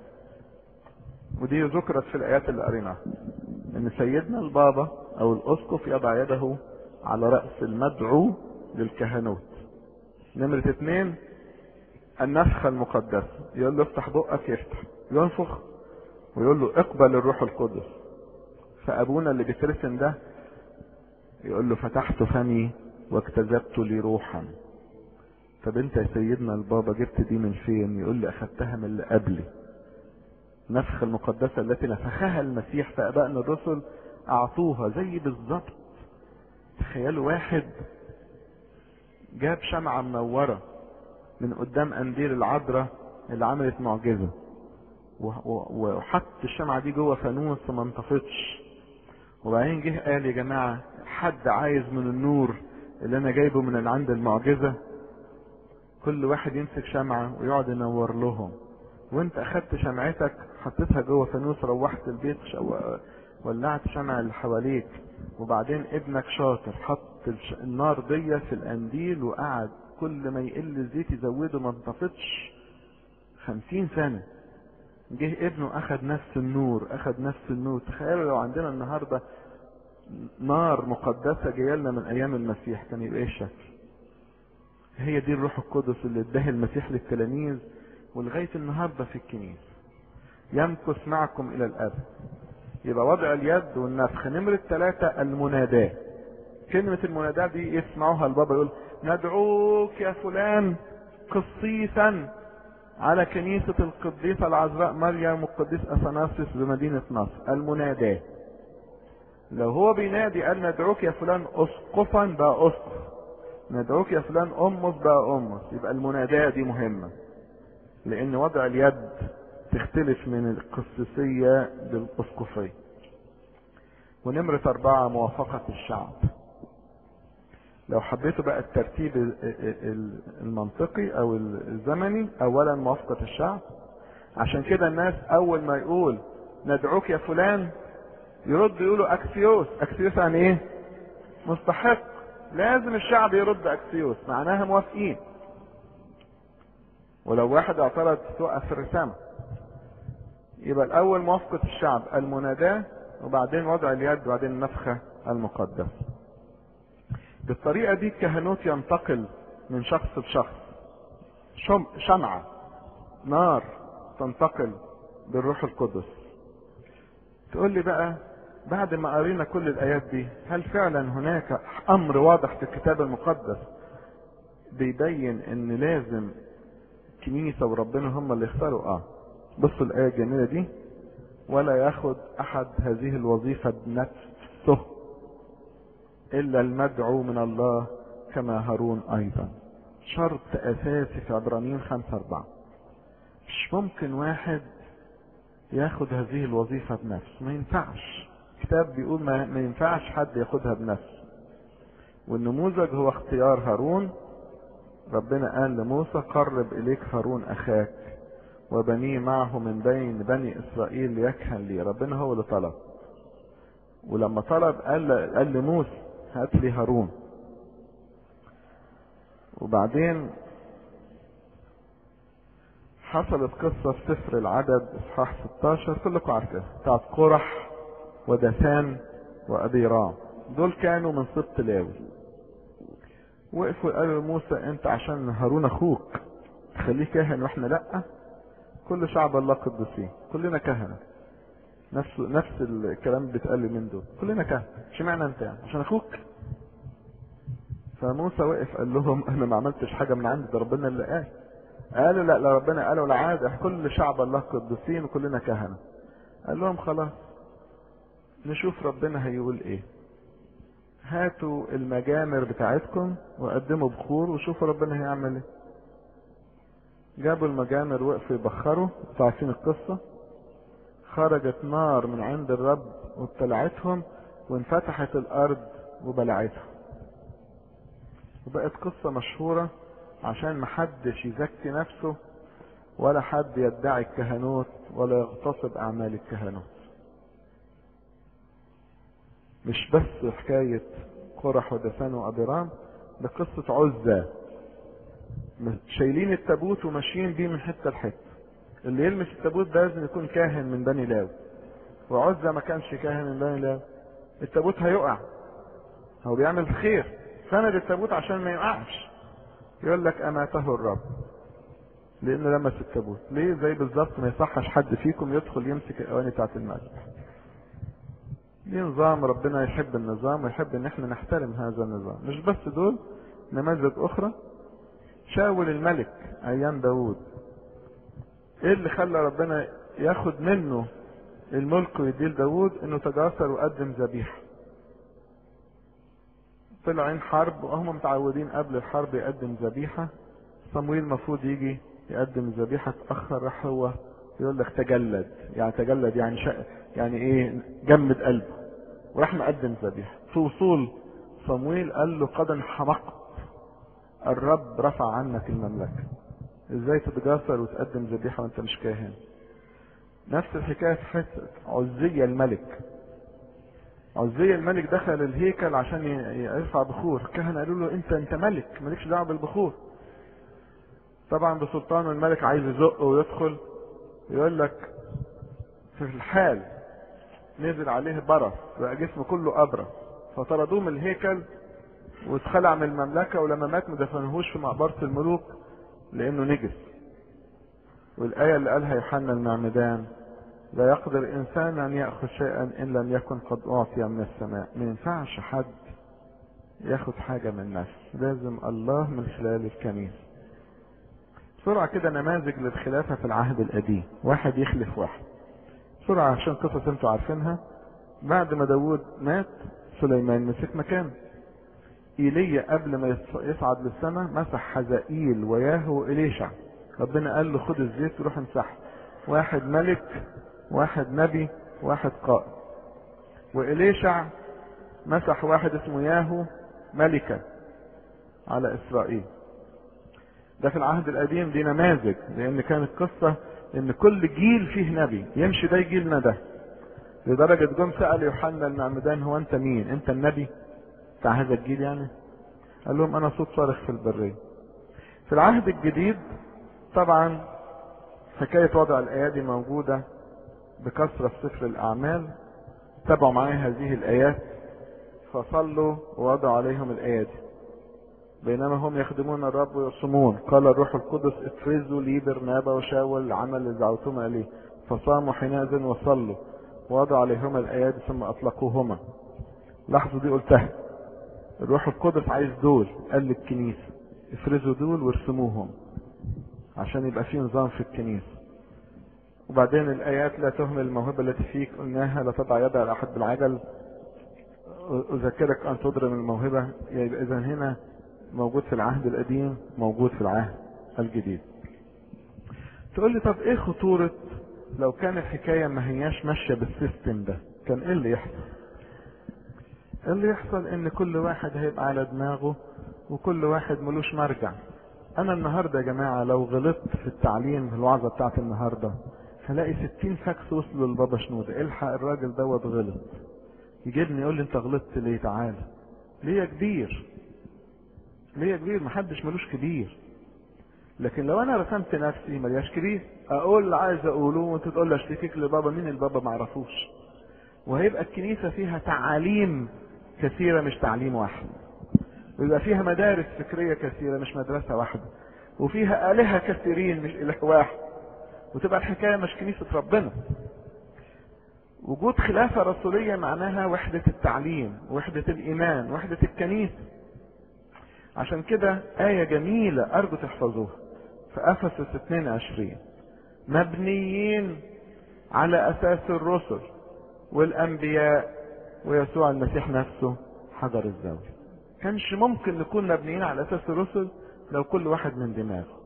S1: ودي ذكرت في الايات اللي قريناها ان سيدنا البابا او الاسقف يضع يده على رأس المدعو للكهنوت نمرة اتنين النفخة المقدسة يقول له افتح بقك يفتح ينفخ ويقول له اقبل الروح القدس فابونا اللي بيترسم ده يقول له فتحت فمي واكتذبت لي روحا طب انت يا سيدنا البابا جبت دي من فين يقول لي اخدتها من اللي قبلي نفخ المقدسة التي نفخها المسيح في ابائنا الرسل اعطوها زي بالظبط تخيلوا واحد جاب شمعة منورة من قدام قنديل العذراء اللي عملت معجزة وحط الشمعة دي جوه فانوس وما انطفتش وبعدين جه قال يا جماعة حد عايز من النور اللي انا جايبه من اللي عند المعجزة كل واحد يمسك شمعة ويقعد ينور لهم وانت اخدت شمعتك حطيتها جوه فانوس روحت البيت ولعت شمع اللي حواليك وبعدين ابنك شاطر حط النار دي في القنديل وقعد كل ما يقل الزيت يزوده ما انطفتش خمسين سنة جه ابنه اخد نفس النور اخد نفس النور تخيلوا لو عندنا النهاردة نار مقدسة جايه لنا من ايام المسيح كان يبقى ايه الشكل هي دي الروح القدس اللي اداها المسيح للتلاميذ ولغاية النهاردة في الكنيسة يمكث معكم الى الابد يبقى وضع اليد والنفخ نمرة ثلاثة المناداة كلمة المناداة دي يسمعوها البابا يقول ندعوك يا فلان قصيصا على كنيسة القديسة العذراء مريم والقديس أثناسيس بمدينة نصر المناداة لو هو بينادي قال ندعوك يا فلان أسقفا بقى أسقف ندعوك يا فلان أمس بقى أمس يبقى المناداة دي مهمة لأن وضع اليد تختلف من القسيسية للأسقفية ونمرة أربعة موافقة الشعب لو حبيتوا بقى الترتيب المنطقي أو الزمني أولا موافقة الشعب عشان كده الناس أول ما يقول ندعوك يا فلان يرد يقولوا أكسيوس أكسيوس يعني إيه؟ مستحق لازم الشعب يرد أكسيوس معناها موافقين ولو واحد اعترض توقف في الرسامة يبقى الاول موافقة الشعب المناداة وبعدين وضع اليد وبعدين النفخة المقدسة بالطريقة دي الكهنوت ينتقل من شخص لشخص شم... شمعة نار تنتقل بالروح القدس تقول لي بقى بعد ما قرينا كل الايات دي هل فعلا هناك امر واضح في الكتاب المقدس بيبين ان لازم الكنيسة وربنا هم اللي اختاروا اه بصوا الآية الجميلة دي ولا ياخد أحد هذه الوظيفة بنفسه إلا المدعو من الله كما هارون أيضا شرط اساسي في عبرانيين خمسة اربعة مش ممكن واحد ياخد هذه الوظيفة بنفسه ما ينفعش الكتاب بيقول ما, ما ينفعش حد ياخدها بنفسه والنموذج هو اختيار هارون ربنا قال لموسى قرب اليك هارون اخاك وبنيه معه من بين بني اسرائيل ليكهن لي ربنا هو اللي طلب ولما طلب قال قال لموسى هات لي هارون وبعدين حصلت قصة في سفر العدد اصحاح 16 كلكم عارفينها بتاعت قرح ودثان وابيرام دول كانوا من سبط لاوي وقفوا قالوا لموسى انت عشان هارون اخوك تخليه كاهن واحنا لا كل شعب الله قدسين كلنا كهنه نفس نفس الكلام اللي بيتقال من دول كلنا كهنه اشمعنى انت يعني عشان اخوك فموسى وقف قال لهم انا ما عملتش حاجه من عندي ده ربنا اللي قال قالوا لا لا ربنا قالوا لا عاد كل شعب الله قدسين وكلنا كهنه قال لهم خلاص نشوف ربنا هيقول ايه هاتوا المجامر بتاعتكم وقدموا بخور وشوفوا ربنا هيعمل ايه جابوا المجامر وقفوا يبخروا عارفين القصة خرجت نار من عند الرب وابتلعتهم وانفتحت الارض وبلعتهم وبقت قصة مشهورة عشان محدش يزكي نفسه ولا حد يدعي الكهنوت ولا يغتصب اعمال الكهنوت مش بس حكاية قرح ودسان وأبرام ده قصة عزة شايلين التابوت وماشيين بيه من حتة لحتة اللي يلمس التابوت ده لازم يكون كاهن من بني لاوي وعزة ما كانش كاهن من بني لاوي التابوت هيقع هو بيعمل خير سند التابوت عشان ما يقعش يقول لك اماته الرب لانه لمس التابوت ليه زي بالظبط ما يصحش حد فيكم يدخل يمسك الاواني بتاعت المسبح دي نظام ربنا يحب النظام ويحب ان احنا نحترم هذا النظام مش بس دول نماذج اخرى شاول الملك ايام داود ايه اللي خلى ربنا ياخد منه الملك ويديه لداود انه تجاسر وقدم ذبيحه طلعين حرب وهم متعودين قبل الحرب يقدم ذبيحه صمويل المفروض يجي يقدم الذبيحه اتاخر راح هو يقول لك تجلد يعني تجلد يعني شق يعني ايه جمد قلبه وراح مقدم ذبيحه في وصول صمويل قال له قد انحمقت الرب رفع عنك المملكه ازاي تتجاسر وتقدم ذبيحه وانت مش كاهن نفس الحكايه في حته عزية الملك عزية الملك دخل الهيكل عشان يرفع بخور الكهنة قالوا له انت انت ملك مالكش دعوه بالبخور طبعا بسلطان الملك عايز يزق ويدخل يقول لك في الحال نزل عليه برص بقى جسمه كله أبرص فطردوه من الهيكل واتخلع من المملكة ولما مات ما دفنهوش في مقبرة الملوك لأنه نجس والآية اللي قالها يوحنا المعمدان لا يقدر إنسان أن يأخذ شيئا إن لم يكن قد أعطي من السماء ما ينفعش حد ياخد حاجة من نفسه لازم الله من خلال الكنيسة بسرعة كده نماذج للخلافة في العهد القديم واحد يخلف واحد بسرعة عشان قصص انتوا عارفينها بعد ما داود مات سليمان مسك مكانه ايليا قبل ما يصعد للسماء مسح حزائيل وياهو وإليشع ربنا قال له خد الزيت وروح امسحه واحد ملك واحد نبي واحد قائد وإليشع مسح واحد اسمه ياهو ملكا على إسرائيل ده في العهد القديم دي نماذج لأن كانت قصة إن كل جيل فيه نبي يمشي ده جيلنا ده لدرجة جم سأل يوحنا المعمدان هو أنت مين؟ أنت النبي بتاع هذا الجيل يعني؟ قال لهم أنا صوت صارخ في البرية. في العهد الجديد طبعا حكاية وضع الأيادي موجودة بكثرة في سفر الأعمال تابعوا معايا هذه الآيات فصلوا ووضعوا عليهم الأيادي بينما هم يخدمون الرب ويصومون قال الروح القدس افرزوا لي برنابا وشاول العمل اللي دعوتهما اليه فصاموا حينئذ وصلوا ووضعوا عليهما الايادي ثم اطلقوهما لاحظوا دي قلتها الروح القدس عايز دول قال للكنيسه افرزوا دول وارسموهم عشان يبقى في نظام في الكنيسه وبعدين الايات لا تهمل الموهبه التي فيك قلناها لا تضع يد على احد بالعجل اذكرك ان تضرم الموهبه يبقى اذا هنا موجود في العهد القديم موجود في العهد الجديد تقول لي طب ايه خطورة لو كان الحكاية ما هياش ماشية بالسيستم ده كان ايه اللي يحصل اللي يحصل ان كل واحد هيبقى على دماغه وكل واحد ملوش مرجع انا النهاردة يا جماعة لو غلطت في التعليم الوعظة بتاعت النهاردة هلاقي ستين فاكس وصلوا لبابا شنودة الحق الراجل دوت غلط يجيبني يقول لي انت غلطت ليه تعالى ليه يا كبير ليه يا كبير محدش ملوش كبير لكن لو انا رسمت نفسي ملياش كبير اقول اللي عايز اقوله وانت تقول لي اشتكيك لبابا مين البابا معرفوش وهيبقى الكنيسة فيها تعاليم كثيرة مش تعليم واحد ويبقى فيها مدارس فكرية كثيرة مش مدرسة واحدة وفيها آلهة كثيرين مش إله واحد وتبقى الحكاية مش كنيسة ربنا وجود خلافة رسولية معناها وحدة التعليم وحدة الإيمان وحدة الكنيسة عشان كده آية جميلة أرجو تحفظوها في أفسس 22 مبنيين على أساس الرسل والأنبياء ويسوع المسيح نفسه حجر الزاوية كانش ممكن نكون مبنيين على أساس الرسل لو كل واحد من دماغه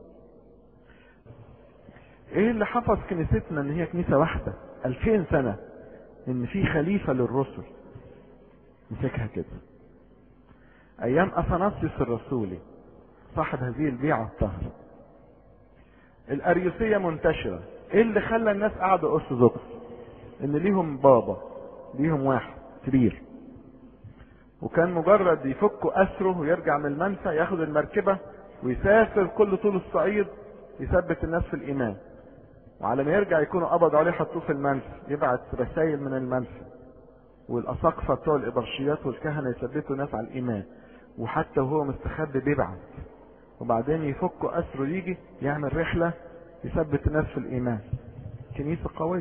S1: ايه اللي حفظ كنيستنا ان هي كنيسة واحدة الفين سنة ان في خليفة للرسل مسكها كده ايام اثناسيوس الرسولي صاحب هذه البيعة الطاهرة الاريوسية منتشرة ايه اللي خلى الناس قاعدة ارثوذكس ان ليهم بابا ليهم واحد كبير وكان مجرد يفكوا اسره ويرجع من المنفى ياخد المركبة ويسافر كل طول الصعيد يثبت الناس في الايمان وعلى ما يرجع يكونوا قبضوا عليه حطوه في المنفى يبعت رسائل من المنفى والاساقفه بتوع الابرشيات والكهنه يثبتوا الناس على الايمان وحتى وهو مستخبي بيبعت وبعدين يفكوا اسره يجي يعمل رحله يثبت الناس في الايمان كنيسه قويه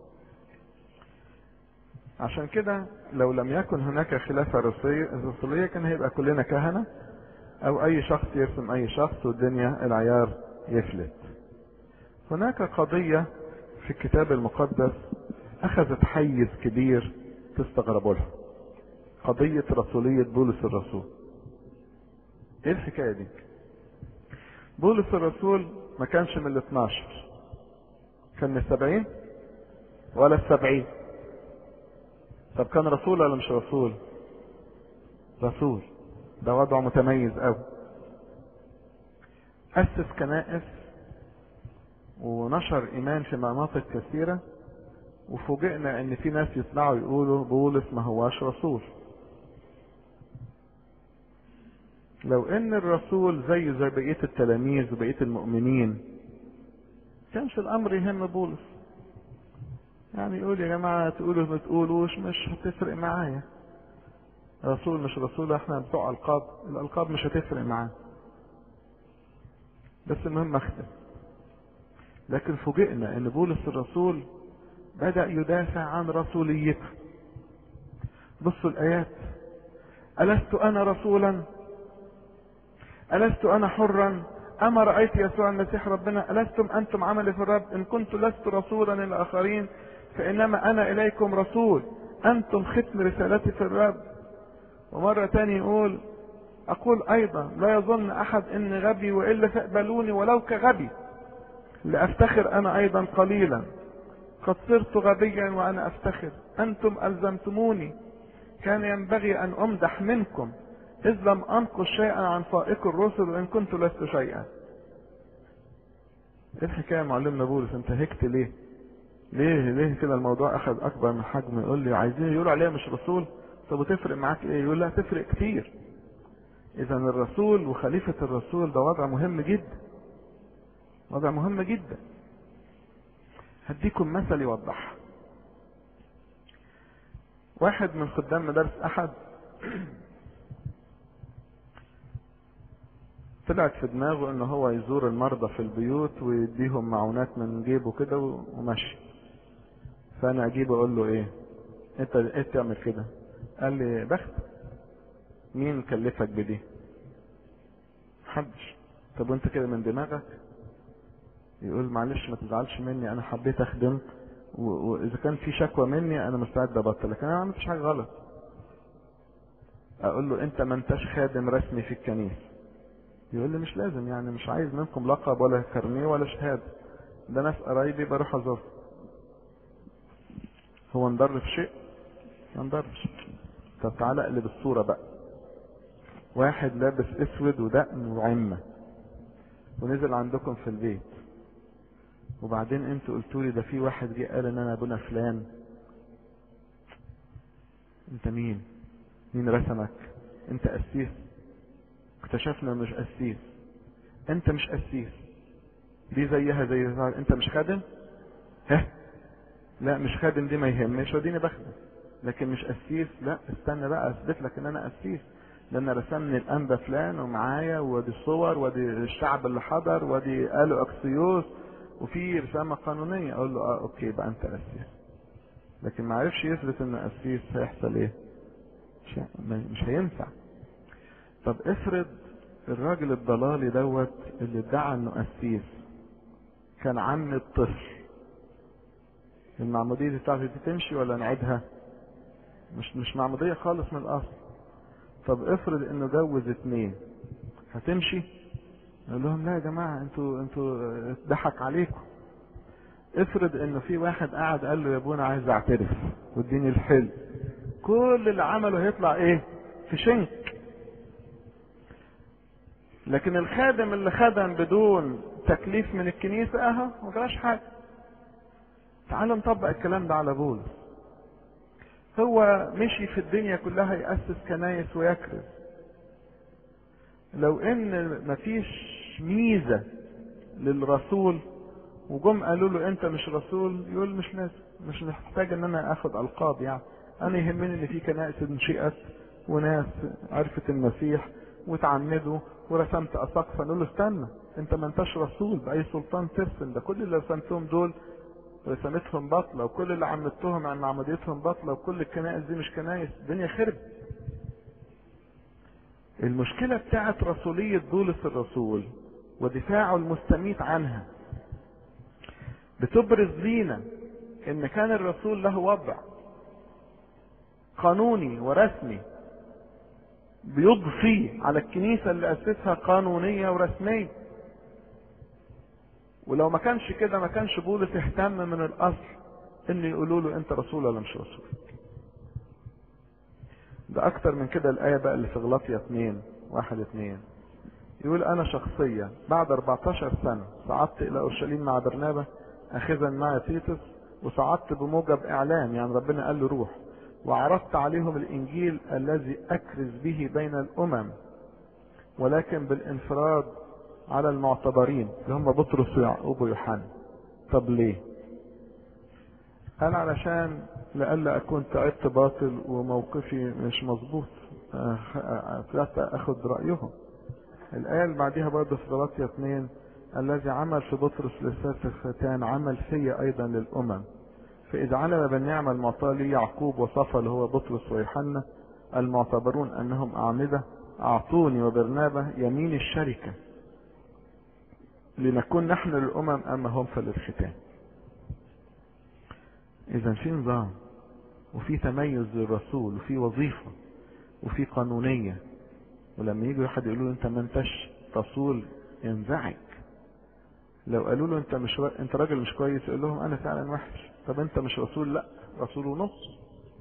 S1: عشان كده لو لم يكن هناك خلافه رسوليه كان هيبقى كلنا كهنه او اي شخص يرسم اي شخص والدنيا العيار يفلت هناك قضية في الكتاب المقدس اخذت حيز كبير تستغربوا لها قضية رسولية بولس الرسول ايه الحكاية دي بولس الرسول ما كانش من الاثناشر كان من السبعين ولا السبعين طب كان رسول ولا مش رسول رسول ده وضع متميز قوي أسس كنائس ونشر إيمان في مناطق كثيرة وفوجئنا إن في ناس يطلعوا يقولوا بولس ما هواش رسول لو إن الرسول زي زي بقية التلاميذ وبقية المؤمنين كانش الأمر يهم بولس يعني يقول يا جماعة تقولوا ما تقولوش مش هتفرق معايا رسول مش رسول احنا بتوع القاب الالقاب مش هتفرق معاه بس المهم اختم لكن فوجئنا ان بولس الرسول بدأ يدافع عن رسوليته بصوا الايات ألست انا رسولا ألست انا حرا اما رأيت يسوع المسيح ربنا ألستم انتم عملي في الرب ان كنت لست رسولا للاخرين فانما انا اليكم رسول انتم ختم رسالتي في الرب ومرة تاني يقول أقول أيضا لا يظن أحد إني غبي وإلا فاقبلوني ولو كغبي لأفتخر أنا أيضا قليلا قد صرت غبيا وأنا أفتخر أنتم ألزمتموني كان ينبغي أن أمدح منكم إذ لم أنقص شيئا عن فائق الرسل وإن كنت لست شيئا إيه الحكاية معلمنا بولس أنت هكت ليه؟ ليه ليه كده الموضوع أخذ أكبر من حجم يقول لي عايزين يقولوا عليها مش رسول طب وتفرق معاك ايه يقول لا تفرق كتير اذا الرسول وخليفة الرسول ده وضع مهم جدا وضع مهم جدا هديكم مثل يوضحها واحد من خدام مدارس احد طلعت في دماغه ان هو يزور المرضى في البيوت ويديهم معونات من جيبه كده وماشي فانا اجيب اقول له ايه انت ايه تعمل كده قال لي بخت مين كلفك بدي محدش طب وانت كده من دماغك يقول معلش ما تزعلش مني انا حبيت اخدم واذا كان في شكوى مني انا مستعد ابطل لكن انا ما عملتش حاجه غلط اقول له انت ما انتش خادم رسمي في الكنيسه يقول لي مش لازم يعني مش عايز منكم لقب ولا كارنيه ولا شهاده ده ناس قرايبي بروح ازور هو انضر في شيء ما انضرش طب تعالى اقلب الصوره بقى واحد لابس اسود ودقن وعمه ونزل عندكم في البيت وبعدين انتوا قلتوا لي ده في واحد جه قال ان انا ابونا فلان انت مين مين رسمك انت قسيس اكتشفنا مش قسيس انت مش قسيس دي زيها زي انت مش خادم ها لا مش خادم دي ما يهمش وديني بخدم لكن مش قسيس لا استنى بقى اثبت لك ان انا قسيس لان رسمني الانبا فلان ومعايا ودي الصور ودي الشعب اللي حضر ودي قالوا اكسيوس وفي رسامه قانونيه اقول له اه اوكي بقى انت قسيس لكن ما عرفش يثبت ان قسيس هيحصل ايه مش, مش هينفع طب افرض الراجل الضلالي دوت اللي ادعى انه قسيس كان عم الطفل المعمودية بتاعتي دي تمشي ولا نعيدها مش مش معمودية خالص من الاصل طب افرض انه جوز اتنين هتمشي يقول لهم لا يا جماعة انتوا انتوا اتضحك عليكم افرض انه في واحد قاعد قال له يا ابونا عايز اعترف واديني الحل كل اللي عمله هيطلع ايه في شنك لكن الخادم اللي خدم بدون تكليف من الكنيسة اهو ما جراش حاجة تعالوا نطبق الكلام ده على بولس هو مشي في الدنيا كلها يأسس كنايس ويكرز لو ان مفيش ميزة للرسول وجم قالوا له انت مش رسول يقول مش لازم مش محتاج ان انا اخد القاب يعني انا يهمني ان في كنائس انشئت وناس عرفت المسيح وتعمدوا ورسمت اساقفه نقول له استنى انت ما انتش رسول باي سلطان ترسم ده كل اللي رسمتهم دول رسمتهم باطله وكل اللي عمدتهم عن عمديتهم باطله وكل الكنائس دي مش كنائس الدنيا خرب المشكله بتاعت رسوليه بولس الرسول ودفاعه المستميت عنها بتبرز لينا ان كان الرسول له وضع قانوني ورسمي بيضفي على الكنيسة اللي أسسها قانونية ورسمية ولو ما كانش كده ما كانش بولس اهتم من الأصل إن يقولوا له أنت رسول ولا مش رسول ده أكتر من كده الآية بقى اللي في غلاطية 2 واحد اتنين يقول أنا شخصيا بعد 14 سنة صعدت إلى أورشليم مع برنابة أخذا معي تيتس وصعدت بموجب إعلان يعني ربنا قال له روح وعرضت عليهم الانجيل الذي اكرز به بين الامم ولكن بالانفراد على المعتبرين اللي هم بطرس ويعقوب ويوحنا طب ليه قال علشان لئلا اكون تعبت باطل وموقفي مش مظبوط طلعت اخد رايهم الايه اللي بعديها برضه في غلاطيا 2 الذي عمل في بطرس لسات الختان عمل في ايضا للامم فإذا علم بالنعمة المعطاة لي يعقوب وصفا اللي هو بطرس ويوحنا المعتبرون أنهم أعمدة أعطوني وبرنابة يمين الشركة لنكون نحن للأمم أما هم فللختان إذا في نظام وفي تميز للرسول وفي وظيفة وفي قانونية ولما يجي واحد يقول له أنت ما أنتش رسول ينزعج لو قالوا له أنت مش و... أنت راجل مش كويس يقول لهم أنا فعلا وحش طب انت مش رسول لا رسول ونص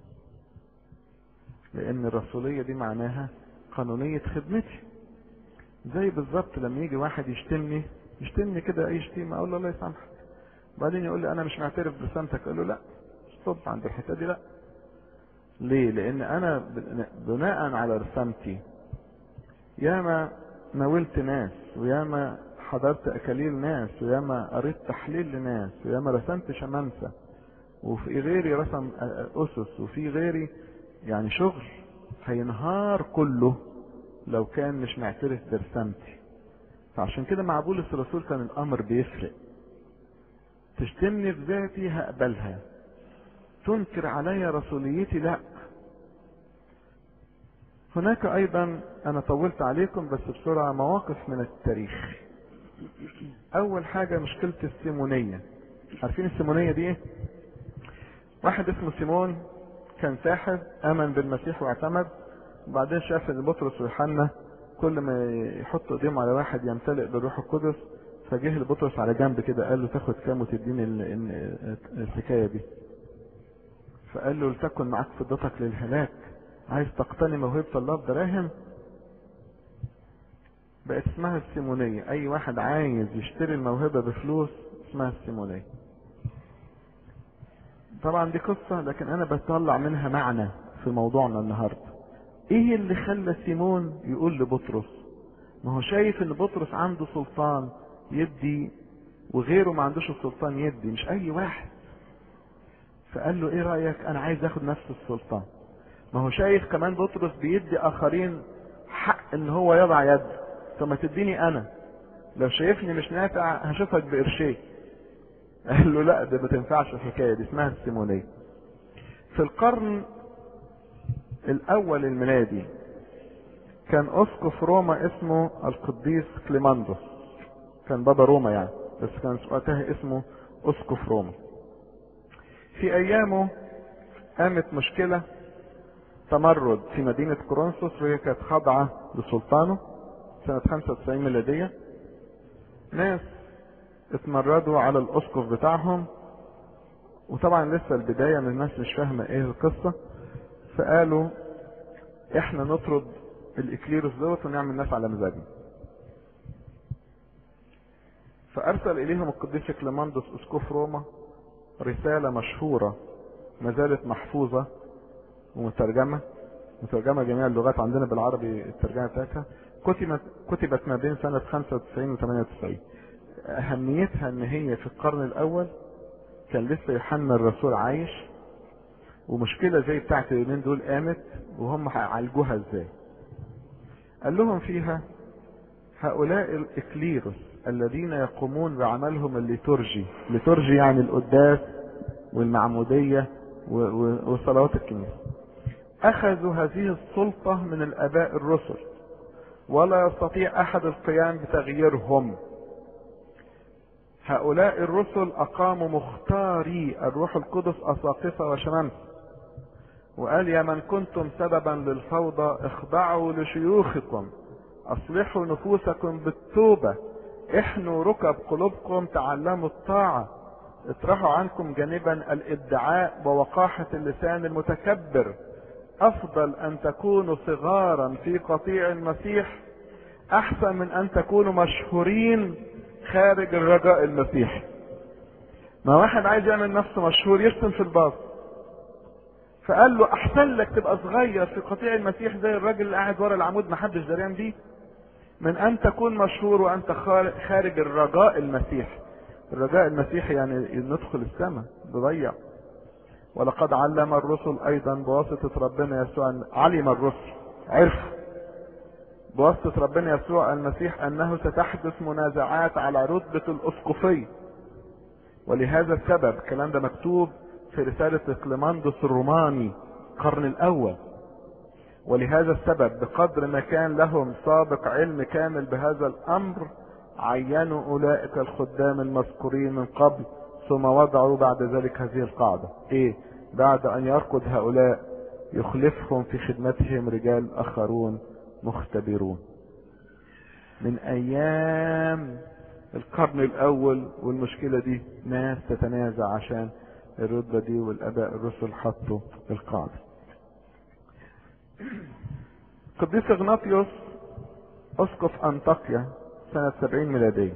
S1: لان الرسولية دي معناها قانونية خدمتي زي بالظبط لما يجي واحد يشتمني يشتمني كده اي شتيمة اقول له الله يسامحك بعدين يقول لي انا مش معترف برسالتك اقول له لا ستوب عند الحته دي لا ليه لان انا بناء على رسالتي ياما ناولت ناس وياما حضرت اكاليل ناس وياما قريت تحليل لناس وياما رسمت شمامسه وفي غيري رسم اسس وفي غيري يعني شغل هينهار كله لو كان مش معترف برسمتي فعشان كده مع بولس الرسول كان الامر بيفرق تشتمني في ذاتي هقبلها تنكر علي رسوليتي لا هناك ايضا انا طولت عليكم بس بسرعة مواقف من التاريخ اول حاجة مشكلة السيمونية عارفين السيمونية دي ايه واحد اسمه سيمون كان ساحر امن بالمسيح واعتمد وبعدين شاف ان بطرس ويوحنا كل ما يحط ايديهم على واحد يمتلئ بالروح القدس فجه لبطرس على جنب كده قال له تاخد كام وتديني الحكايه دي فقال له لتكن معك فضتك للهلاك عايز تقتني موهبه الله بدراهم بقت اسمها السيمونية اي واحد عايز يشتري الموهبة بفلوس اسمها السيمونية طبعا دي قصة لكن انا بطلع منها معنى في موضوعنا النهاردة ايه اللي خلى سيمون يقول لبطرس ما هو شايف ان بطرس عنده سلطان يدي وغيره ما عندوش السلطان يدي مش اي واحد فقال له ايه رأيك انا عايز اخد نفس السلطان ما هو شايف كمان بطرس بيدي اخرين حق ان هو يضع يده طب ما تديني انا لو شايفني مش نافع هشوفك بقرشين قال له لا ده ما تنفعش الحكايه دي اسمها السيمونيه في القرن الاول الميلادي كان اسقف روما اسمه القديس كليماندوس كان بابا روما يعني بس كان وقتها اسمه اسقف روما في ايامه قامت مشكله تمرد في مدينه كورنثوس وهي كانت خاضعه لسلطانه سنة 95 ميلادية ناس اتمردوا على الاسقف بتاعهم وطبعا لسه البداية من الناس مش فاهمة ايه القصة فقالوا احنا نطرد الاكليروس دوت ونعمل ناس على مزاجنا فارسل اليهم القديس كليماندوس اسقف روما رسالة مشهورة ما زالت محفوظة ومترجمة مترجمة جميع اللغات عندنا بالعربي الترجمة بتاعتها كتبت كتبت ما بين سنة 95 و 98 أهميتها إن هي في القرن الأول كان لسه يوحنا الرسول عايش ومشكلة زي بتاعت اليومين دول قامت وهم هيعالجوها ازاي قال لهم فيها هؤلاء الإكليروس الذين يقومون بعملهم الليتورجي الليتورجي يعني القداس والمعمودية وصلوات الكنيسة أخذوا هذه السلطة من الآباء الرسل ولا يستطيع أحد القيام بتغييرهم هؤلاء الرسل أقاموا مختاري الروح القدس أساقفة وشمامسة وقال يا من كنتم سببا للفوضى اخضعوا لشيوخكم اصلحوا نفوسكم بالتوبة احنوا ركب قلوبكم تعلموا الطاعة اطرحوا عنكم جانبا الادعاء ووقاحة اللسان المتكبر افضل ان تكونوا صغارا في قطيع المسيح احسن من ان تكونوا مشهورين خارج الرجاء المسيحي ما واحد عايز يعمل نفسه مشهور يرسم في الباص فقال له احسن لك تبقى صغير في قطيع المسيح زي الراجل اللي قاعد ورا العمود محدش دريان بيه من ان تكون مشهور وانت خارج الرجاء المسيح الرجاء المسيحي يعني ندخل السماء بضيع ولقد علم الرسل ايضا بواسطة ربنا يسوع علم الرسل عرف بواسطة ربنا يسوع المسيح انه ستحدث منازعات على رتبة الاسقفية ولهذا السبب الكلام ده مكتوب في رسالة كليماندوس الروماني القرن الاول ولهذا السبب بقدر ما كان لهم سابق علم كامل بهذا الامر عينوا اولئك الخدام المذكورين من قبل ثم وضعوا بعد ذلك هذه القاعدة ايه بعد ان يرقد هؤلاء يخلفهم في خدمتهم رجال اخرون مختبرون من ايام القرن الاول والمشكلة دي ناس تتنازع عشان الرتبة دي والاباء الرسل حطوا القاعدة قديس اغناطيوس اسقف انطاكيا سنة 70 ميلادية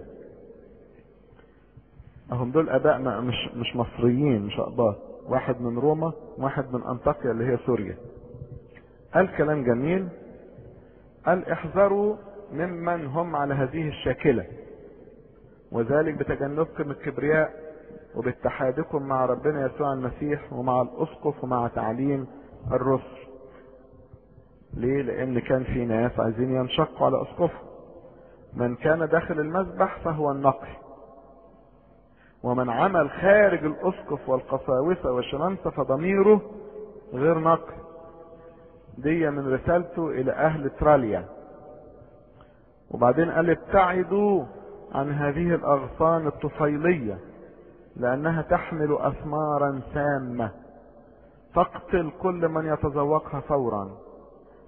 S1: اهم دول اباء مش مش مصريين مش اقباط واحد من روما واحد من انطاكيا اللي هي سوريا قال كلام جميل قال احذروا ممن هم على هذه الشاكلة وذلك بتجنبكم الكبرياء وباتحادكم مع ربنا يسوع المسيح ومع الاسقف ومع تعليم الرسل ليه لان كان في ناس عايزين ينشقوا على اسقفهم من كان داخل المذبح فهو النقي ومن عمل خارج الاسقف والقساوسه والشمامسه فضميره غير نقي دي من رسالته الى اهل تراليا وبعدين قال ابتعدوا عن هذه الاغصان الطفيليه لانها تحمل اثمارا سامه تقتل كل من يتذوقها فورا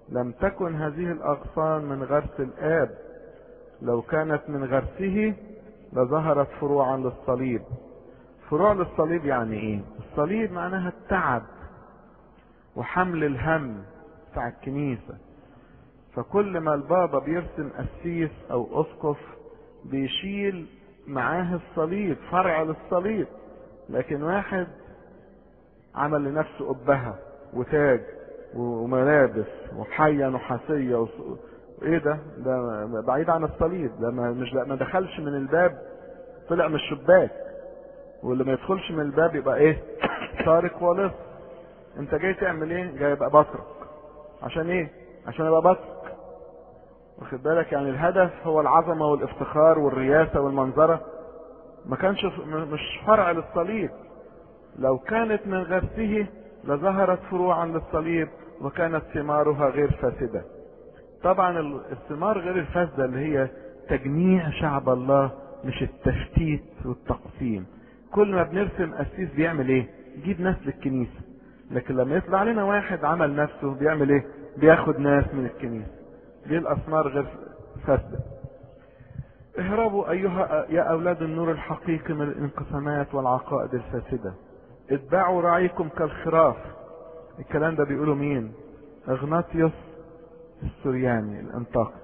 S1: لم تكن هذه الأغصان من غرس الآب لو كانت من غرسه لظهرت فروعا للصليب فروع للصليب يعني ايه الصليب معناها التعب وحمل الهم بتاع الكنيسة فكل ما البابا بيرسم قسيس او اسقف بيشيل معاه الصليب فرع للصليب لكن واحد عمل لنفسه قبهة وتاج وملابس وحية نحاسية و... ايه ده ده بعيد عن الصليب ده ما مش ما دخلش من الباب طلع من الشباك واللي ما يدخلش من الباب يبقى ايه سارق ولص انت جاي تعمل ايه جاي يبقى بطرك عشان ايه عشان ابقى بطرك واخد بالك يعني الهدف هو العظمة والافتخار والرياسة والمنظرة ما كانش مش فرع للصليب لو كانت من غرسه لظهرت فروعا للصليب وكانت ثمارها غير فاسدة طبعا الثمار غير الفاسدة اللي هي تجميع شعب الله مش التفتيت والتقسيم كل ما بنرسم قسيس بيعمل ايه يجيب ناس للكنيسة لكن لما يطلع لنا واحد عمل نفسه بيعمل ايه بياخد ناس من الكنيسة دي الاسمار غير فاسدة اهربوا ايها يا اولاد النور الحقيقي من الانقسامات والعقائد الفاسدة اتبعوا راعيكم كالخراف الكلام ده بيقوله مين اغناطيوس السورياني الانطاكي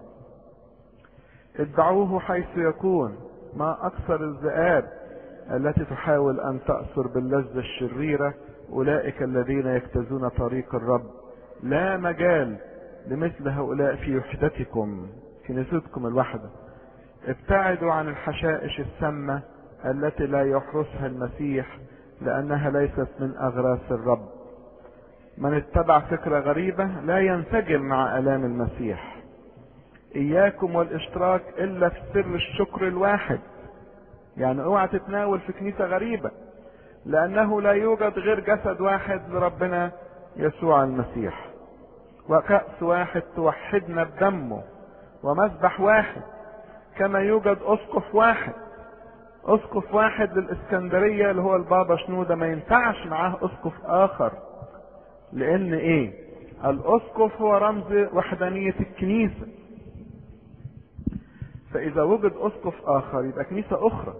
S1: اتبعوه حيث يكون ما اكثر الذئاب التي تحاول ان تأثر باللذة الشريرة اولئك الذين يجتازون طريق الرب لا مجال لمثل هؤلاء في وحدتكم كنيستكم الوحدة ابتعدوا عن الحشائش السامة التي لا يحرسها المسيح لانها ليست من اغراس الرب من اتبع فكرة غريبة لا ينسجم مع الام المسيح اياكم والاشتراك الا في سر الشكر الواحد يعني اوعى تتناول في كنيسة غريبة لانه لا يوجد غير جسد واحد لربنا يسوع المسيح وكأس واحد توحدنا بدمه ومذبح واحد كما يوجد اسقف واحد اسقف واحد للاسكندرية اللي هو البابا شنودة ما ينفعش معاه اسقف اخر لان ايه الاسقف هو رمز وحدانية الكنيسة فاذا وجد اسقف اخر يبقى كنيسة اخرى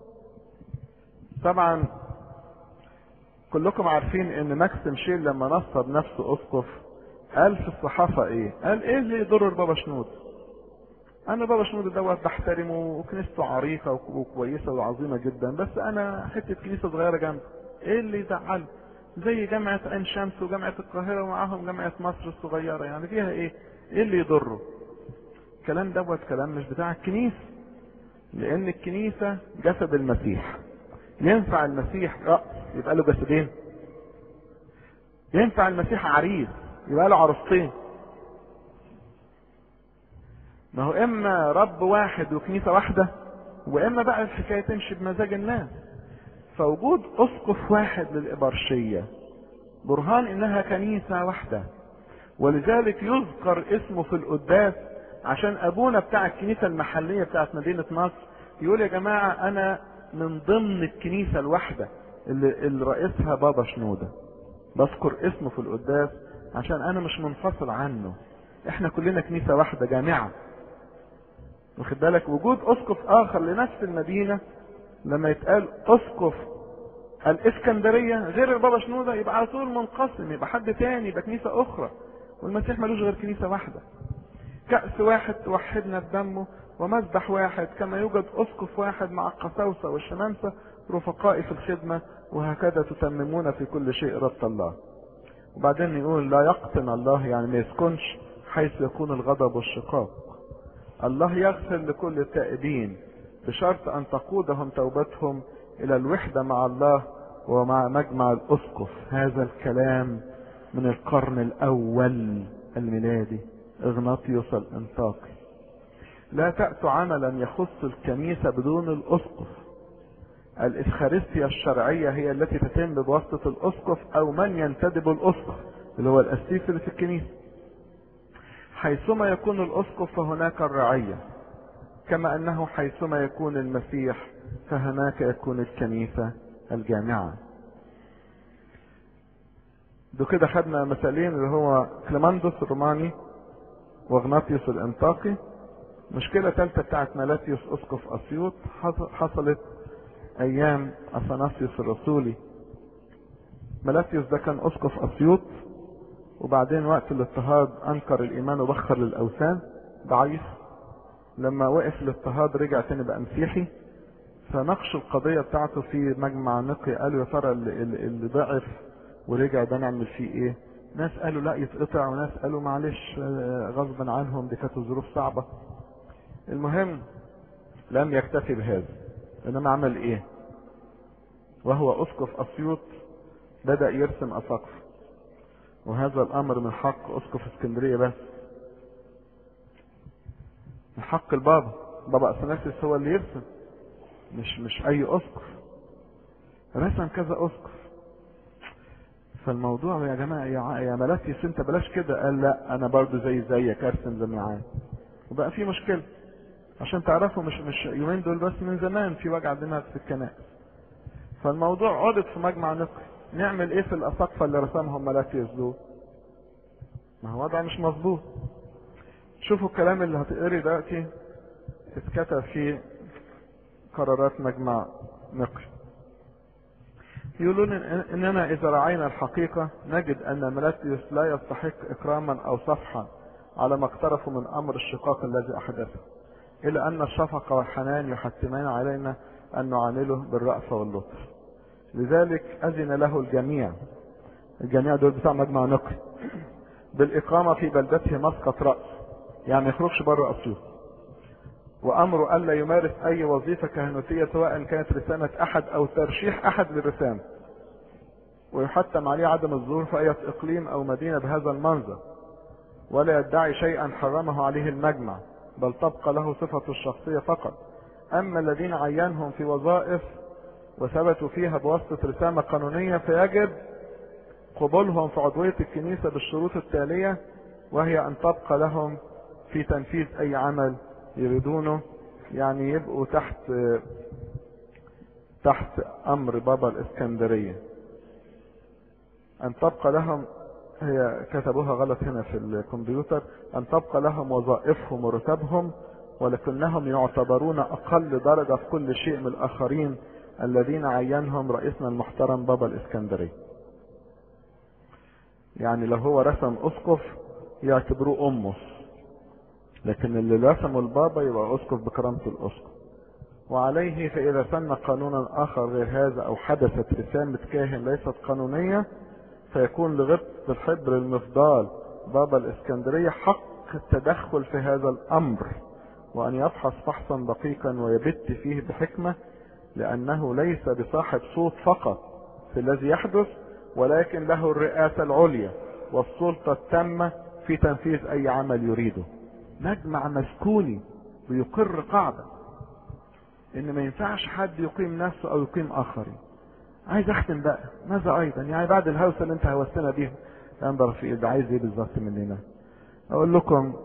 S1: طبعا كلكم عارفين ان ماكسيم شيل لما نصب نفسه اسقف قال في الصحافة ايه قال ايه اللي يضر البابا شنود انا بابا شنود دوت بحترمه وكنيسته عريقة وكويسة وعظيمة جدا بس انا حتة كنيسة صغيرة جنبه ايه اللي يزعله زي جامعة عين شمس وجامعة القاهرة ومعاهم جامعة مصر الصغيرة يعني فيها ايه ايه اللي يضره الكلام دوت كلام مش بتاع الكنيسة لان الكنيسة جسد المسيح ينفع المسيح رأس يبقى له جسدين ينفع المسيح عريس يبقى له عروستين ما هو اما رب واحد وكنيسة واحدة واما بقى الحكاية تمشي بمزاج الناس فوجود اسقف واحد للإبرشية برهان انها كنيسة واحدة ولذلك يذكر اسمه في القداس عشان ابونا بتاع الكنيسة المحلية بتاعت مدينة نصر يقول يا جماعة انا من ضمن الكنيسة الواحدة اللي, اللي رئيسها بابا شنودة بذكر اسمه في القداس عشان انا مش منفصل عنه احنا كلنا كنيسة واحدة جامعة واخد بالك وجود اسقف اخر لنفس المدينة لما يتقال اسقف الاسكندرية غير البابا شنودة يبقى على طول منقسم يبقى حد تاني يبقى كنيسة اخرى والمسيح ملوش غير كنيسة واحدة كأس واحد توحدنا بدمه ومذبح واحد كما يوجد اسقف واحد مع القساوسة والشمامسة رفقاء في الخدمة وهكذا تتممون في كل شيء رب الله وبعدين يقول لا يقتن الله يعني ما يسكنش حيث يكون الغضب والشقاق الله يغفر لكل التائبين بشرط ان تقودهم توبتهم الى الوحدة مع الله ومع مجمع الاسقف هذا الكلام من القرن الاول الميلادي اغناطيوس الانطاكي لا تأتوا عملا يخص الكنيسة بدون الاسقف الإفخارستيا الشرعية هي التي تتم بواسطة الأسقف أو من ينتدب الأسقف اللي هو الأسيس اللي في الكنيسة حيثما يكون الأسقف فهناك الرعية كما أنه حيثما يكون المسيح فهناك يكون الكنيسة الجامعة ده كده خدنا مثالين اللي هو كليماندوس الروماني واغناطيوس الانطاقي مشكلة ثالثة بتاعت ملاتيوس اسقف اسيوط حصلت ايام اثناسيوس الرسولي ملاتيوس ده كان اسقف اسيوط وبعدين وقت الاضطهاد انكر الايمان وبخر للاوثان ضعيف لما وقف الاضطهاد رجع تاني بقى مسيحي فناقشوا القضية بتاعته في مجمع نقي قالوا يا ترى اللي, اللي ضعف ورجع ده نعمل فيه ايه ناس قالوا لا يتقطع وناس قالوا معلش غصبا عنهم دي كانت الظروف صعبة المهم لم يكتفي بهذا انما عمل ايه وهو اسقف اسيوط بدأ يرسم اساقف وهذا الامر من حق اسقف اسكندرية بس من حق البابا بابا اثناسيس هو اللي يرسم مش مش اي اسقف رسم كذا اسقف فالموضوع يا جماعه يا يا ملاتيس انت بلاش كده قال لا انا برضو زي زيك ارسم زي معاه وبقى في مشكله عشان تعرفوا مش مش يومين دول بس من زمان في وجع دماغ في الكنائس فالموضوع عرض في مجمع نقي نعمل ايه في الاساقفه اللي رسمهم ملاتيس دول ما هو وضع مش مظبوط شوفوا الكلام اللي هتقري دلوقتي اتكتب في قرارات مجمع نقي يقولون اننا اذا رعينا الحقيقة نجد ان ملاتيوس لا يستحق اكراما او صفحا على ما اقترفوا من امر الشقاق الذي احدثه الا ان الشفقة والحنان يحتمان علينا ان نعامله بالرأفة واللطف لذلك اذن له الجميع الجميع دول بتاع مجمع نقي بالاقامة في بلدته مسقط رأس يعني يخرجش بره اسيوط وامره الا يمارس اي وظيفة كهنوتية سواء كانت رسامة احد او ترشيح احد للرسام ويحتم عليه عدم الظهور في اي اقليم او مدينة بهذا المنظر ولا يدعي شيئا حرمه عليه المجمع بل تبقى له صفته الشخصية فقط اما الذين عينهم في وظائف وثبتوا فيها بواسطة رسامة قانونية فيجب قبولهم في عضوية الكنيسة بالشروط التالية وهي ان تبقى لهم في تنفيذ اي عمل يريدونه يعني يبقوا تحت تحت امر بابا الاسكندرية ان تبقى لهم هي كتبوها غلط هنا في الكمبيوتر ان تبقى لهم وظائفهم ورتبهم ولكنهم يعتبرون اقل درجة في كل شيء من الاخرين الذين عينهم رئيسنا المحترم بابا الاسكندرية يعني لو هو رسم اسقف يعتبروه امه لكن اللي رسمه البابا يبقى اسقف بكرامة الاسقف وعليه فاذا سن قانونا اخر غير هذا او حدثت رسامة كاهن ليست قانونية فيكون لغبط الحبر المفضال بابا الاسكندرية حق التدخل في هذا الامر وان يفحص فحصا دقيقا ويبت فيه بحكمة لانه ليس بصاحب صوت فقط في الذي يحدث ولكن له الرئاسة العليا والسلطة التامة في تنفيذ اي عمل يريده مجمع مسكوني بيقر قاعدة ان ما ينفعش حد يقيم نفسه او يقيم اخرين عايز اختم بقى ماذا ايضا يعني بعد الهوسة اللي انت هوستنا بيها انظر في ده عايز ايه بالظبط مننا اقول لكم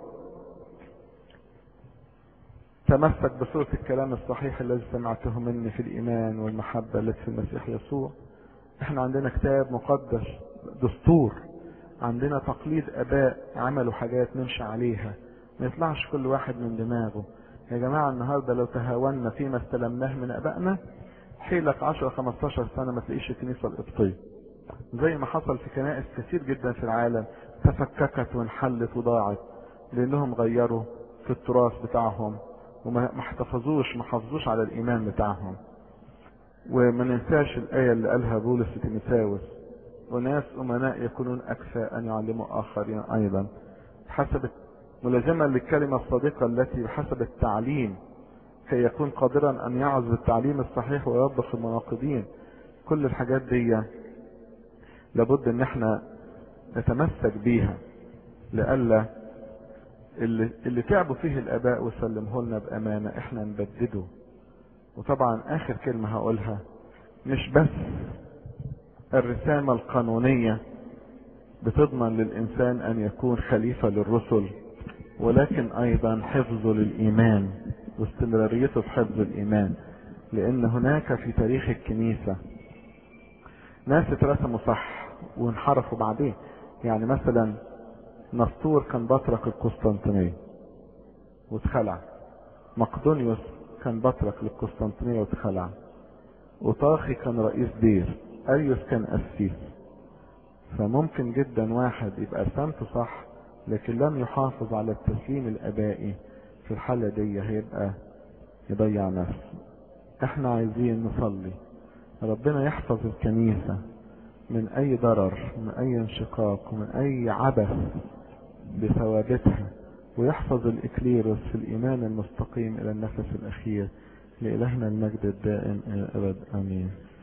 S1: تمسك بصورة الكلام الصحيح الذي سمعته مني في الايمان والمحبة التي في المسيح يسوع احنا عندنا كتاب مقدس دستور عندنا تقليد اباء عملوا حاجات نمشي عليها ما يطلعش كل واحد من دماغه يا جماعة النهاردة لو تهاونا فيما استلمناه من ابائنا حيلك 10 15 سنة ما تلاقيش الكنيسة القبطية زي ما حصل في كنائس كثير جدا في العالم تفككت وانحلت وضاعت لانهم غيروا في التراث بتاعهم وما احتفظوش ما حافظوش على الايمان بتاعهم وما ننساش الايه اللي قالها بولس تيموثاوس وناس امناء يكونون اكفى ان يعلموا اخرين ايضا حسب ملازمه للكلمه الصادقه التي بحسب التعليم كي يكون قادرا ان يعظ بالتعليم الصحيح ويوضح المناقضين كل الحاجات دي لابد ان احنا نتمسك بيها لئلا اللي, اللي تعبوا فيه الاباء وسلمه لنا بامانه احنا نبدده وطبعا اخر كلمه هقولها مش بس الرسامه القانونيه بتضمن للانسان ان يكون خليفه للرسل ولكن ايضا حفظه للايمان واستمراريته في حفظ الايمان لان هناك في تاريخ الكنيسه ناس اترسموا صح وانحرفوا بعدين يعني مثلا نسطور كان بطرك القسطنطينية واتخلع مقدونيوس كان بطرك للقسطنطينية واتخلع وطاخي كان رئيس دير أريوس كان قسيس فممكن جدا واحد يبقى رسامته صح لكن لم يحافظ على التسليم الآبائي في الحالة دي هيبقى يضيع نفسه احنا عايزين نصلي ربنا يحفظ الكنيسة من اي ضرر من اي انشقاق ومن اي عبث بثوابتها ويحفظ الإكليروس في الإيمان المستقيم إلى النفس الأخير لإلهنا المجد الدائم إلى الأبد آمين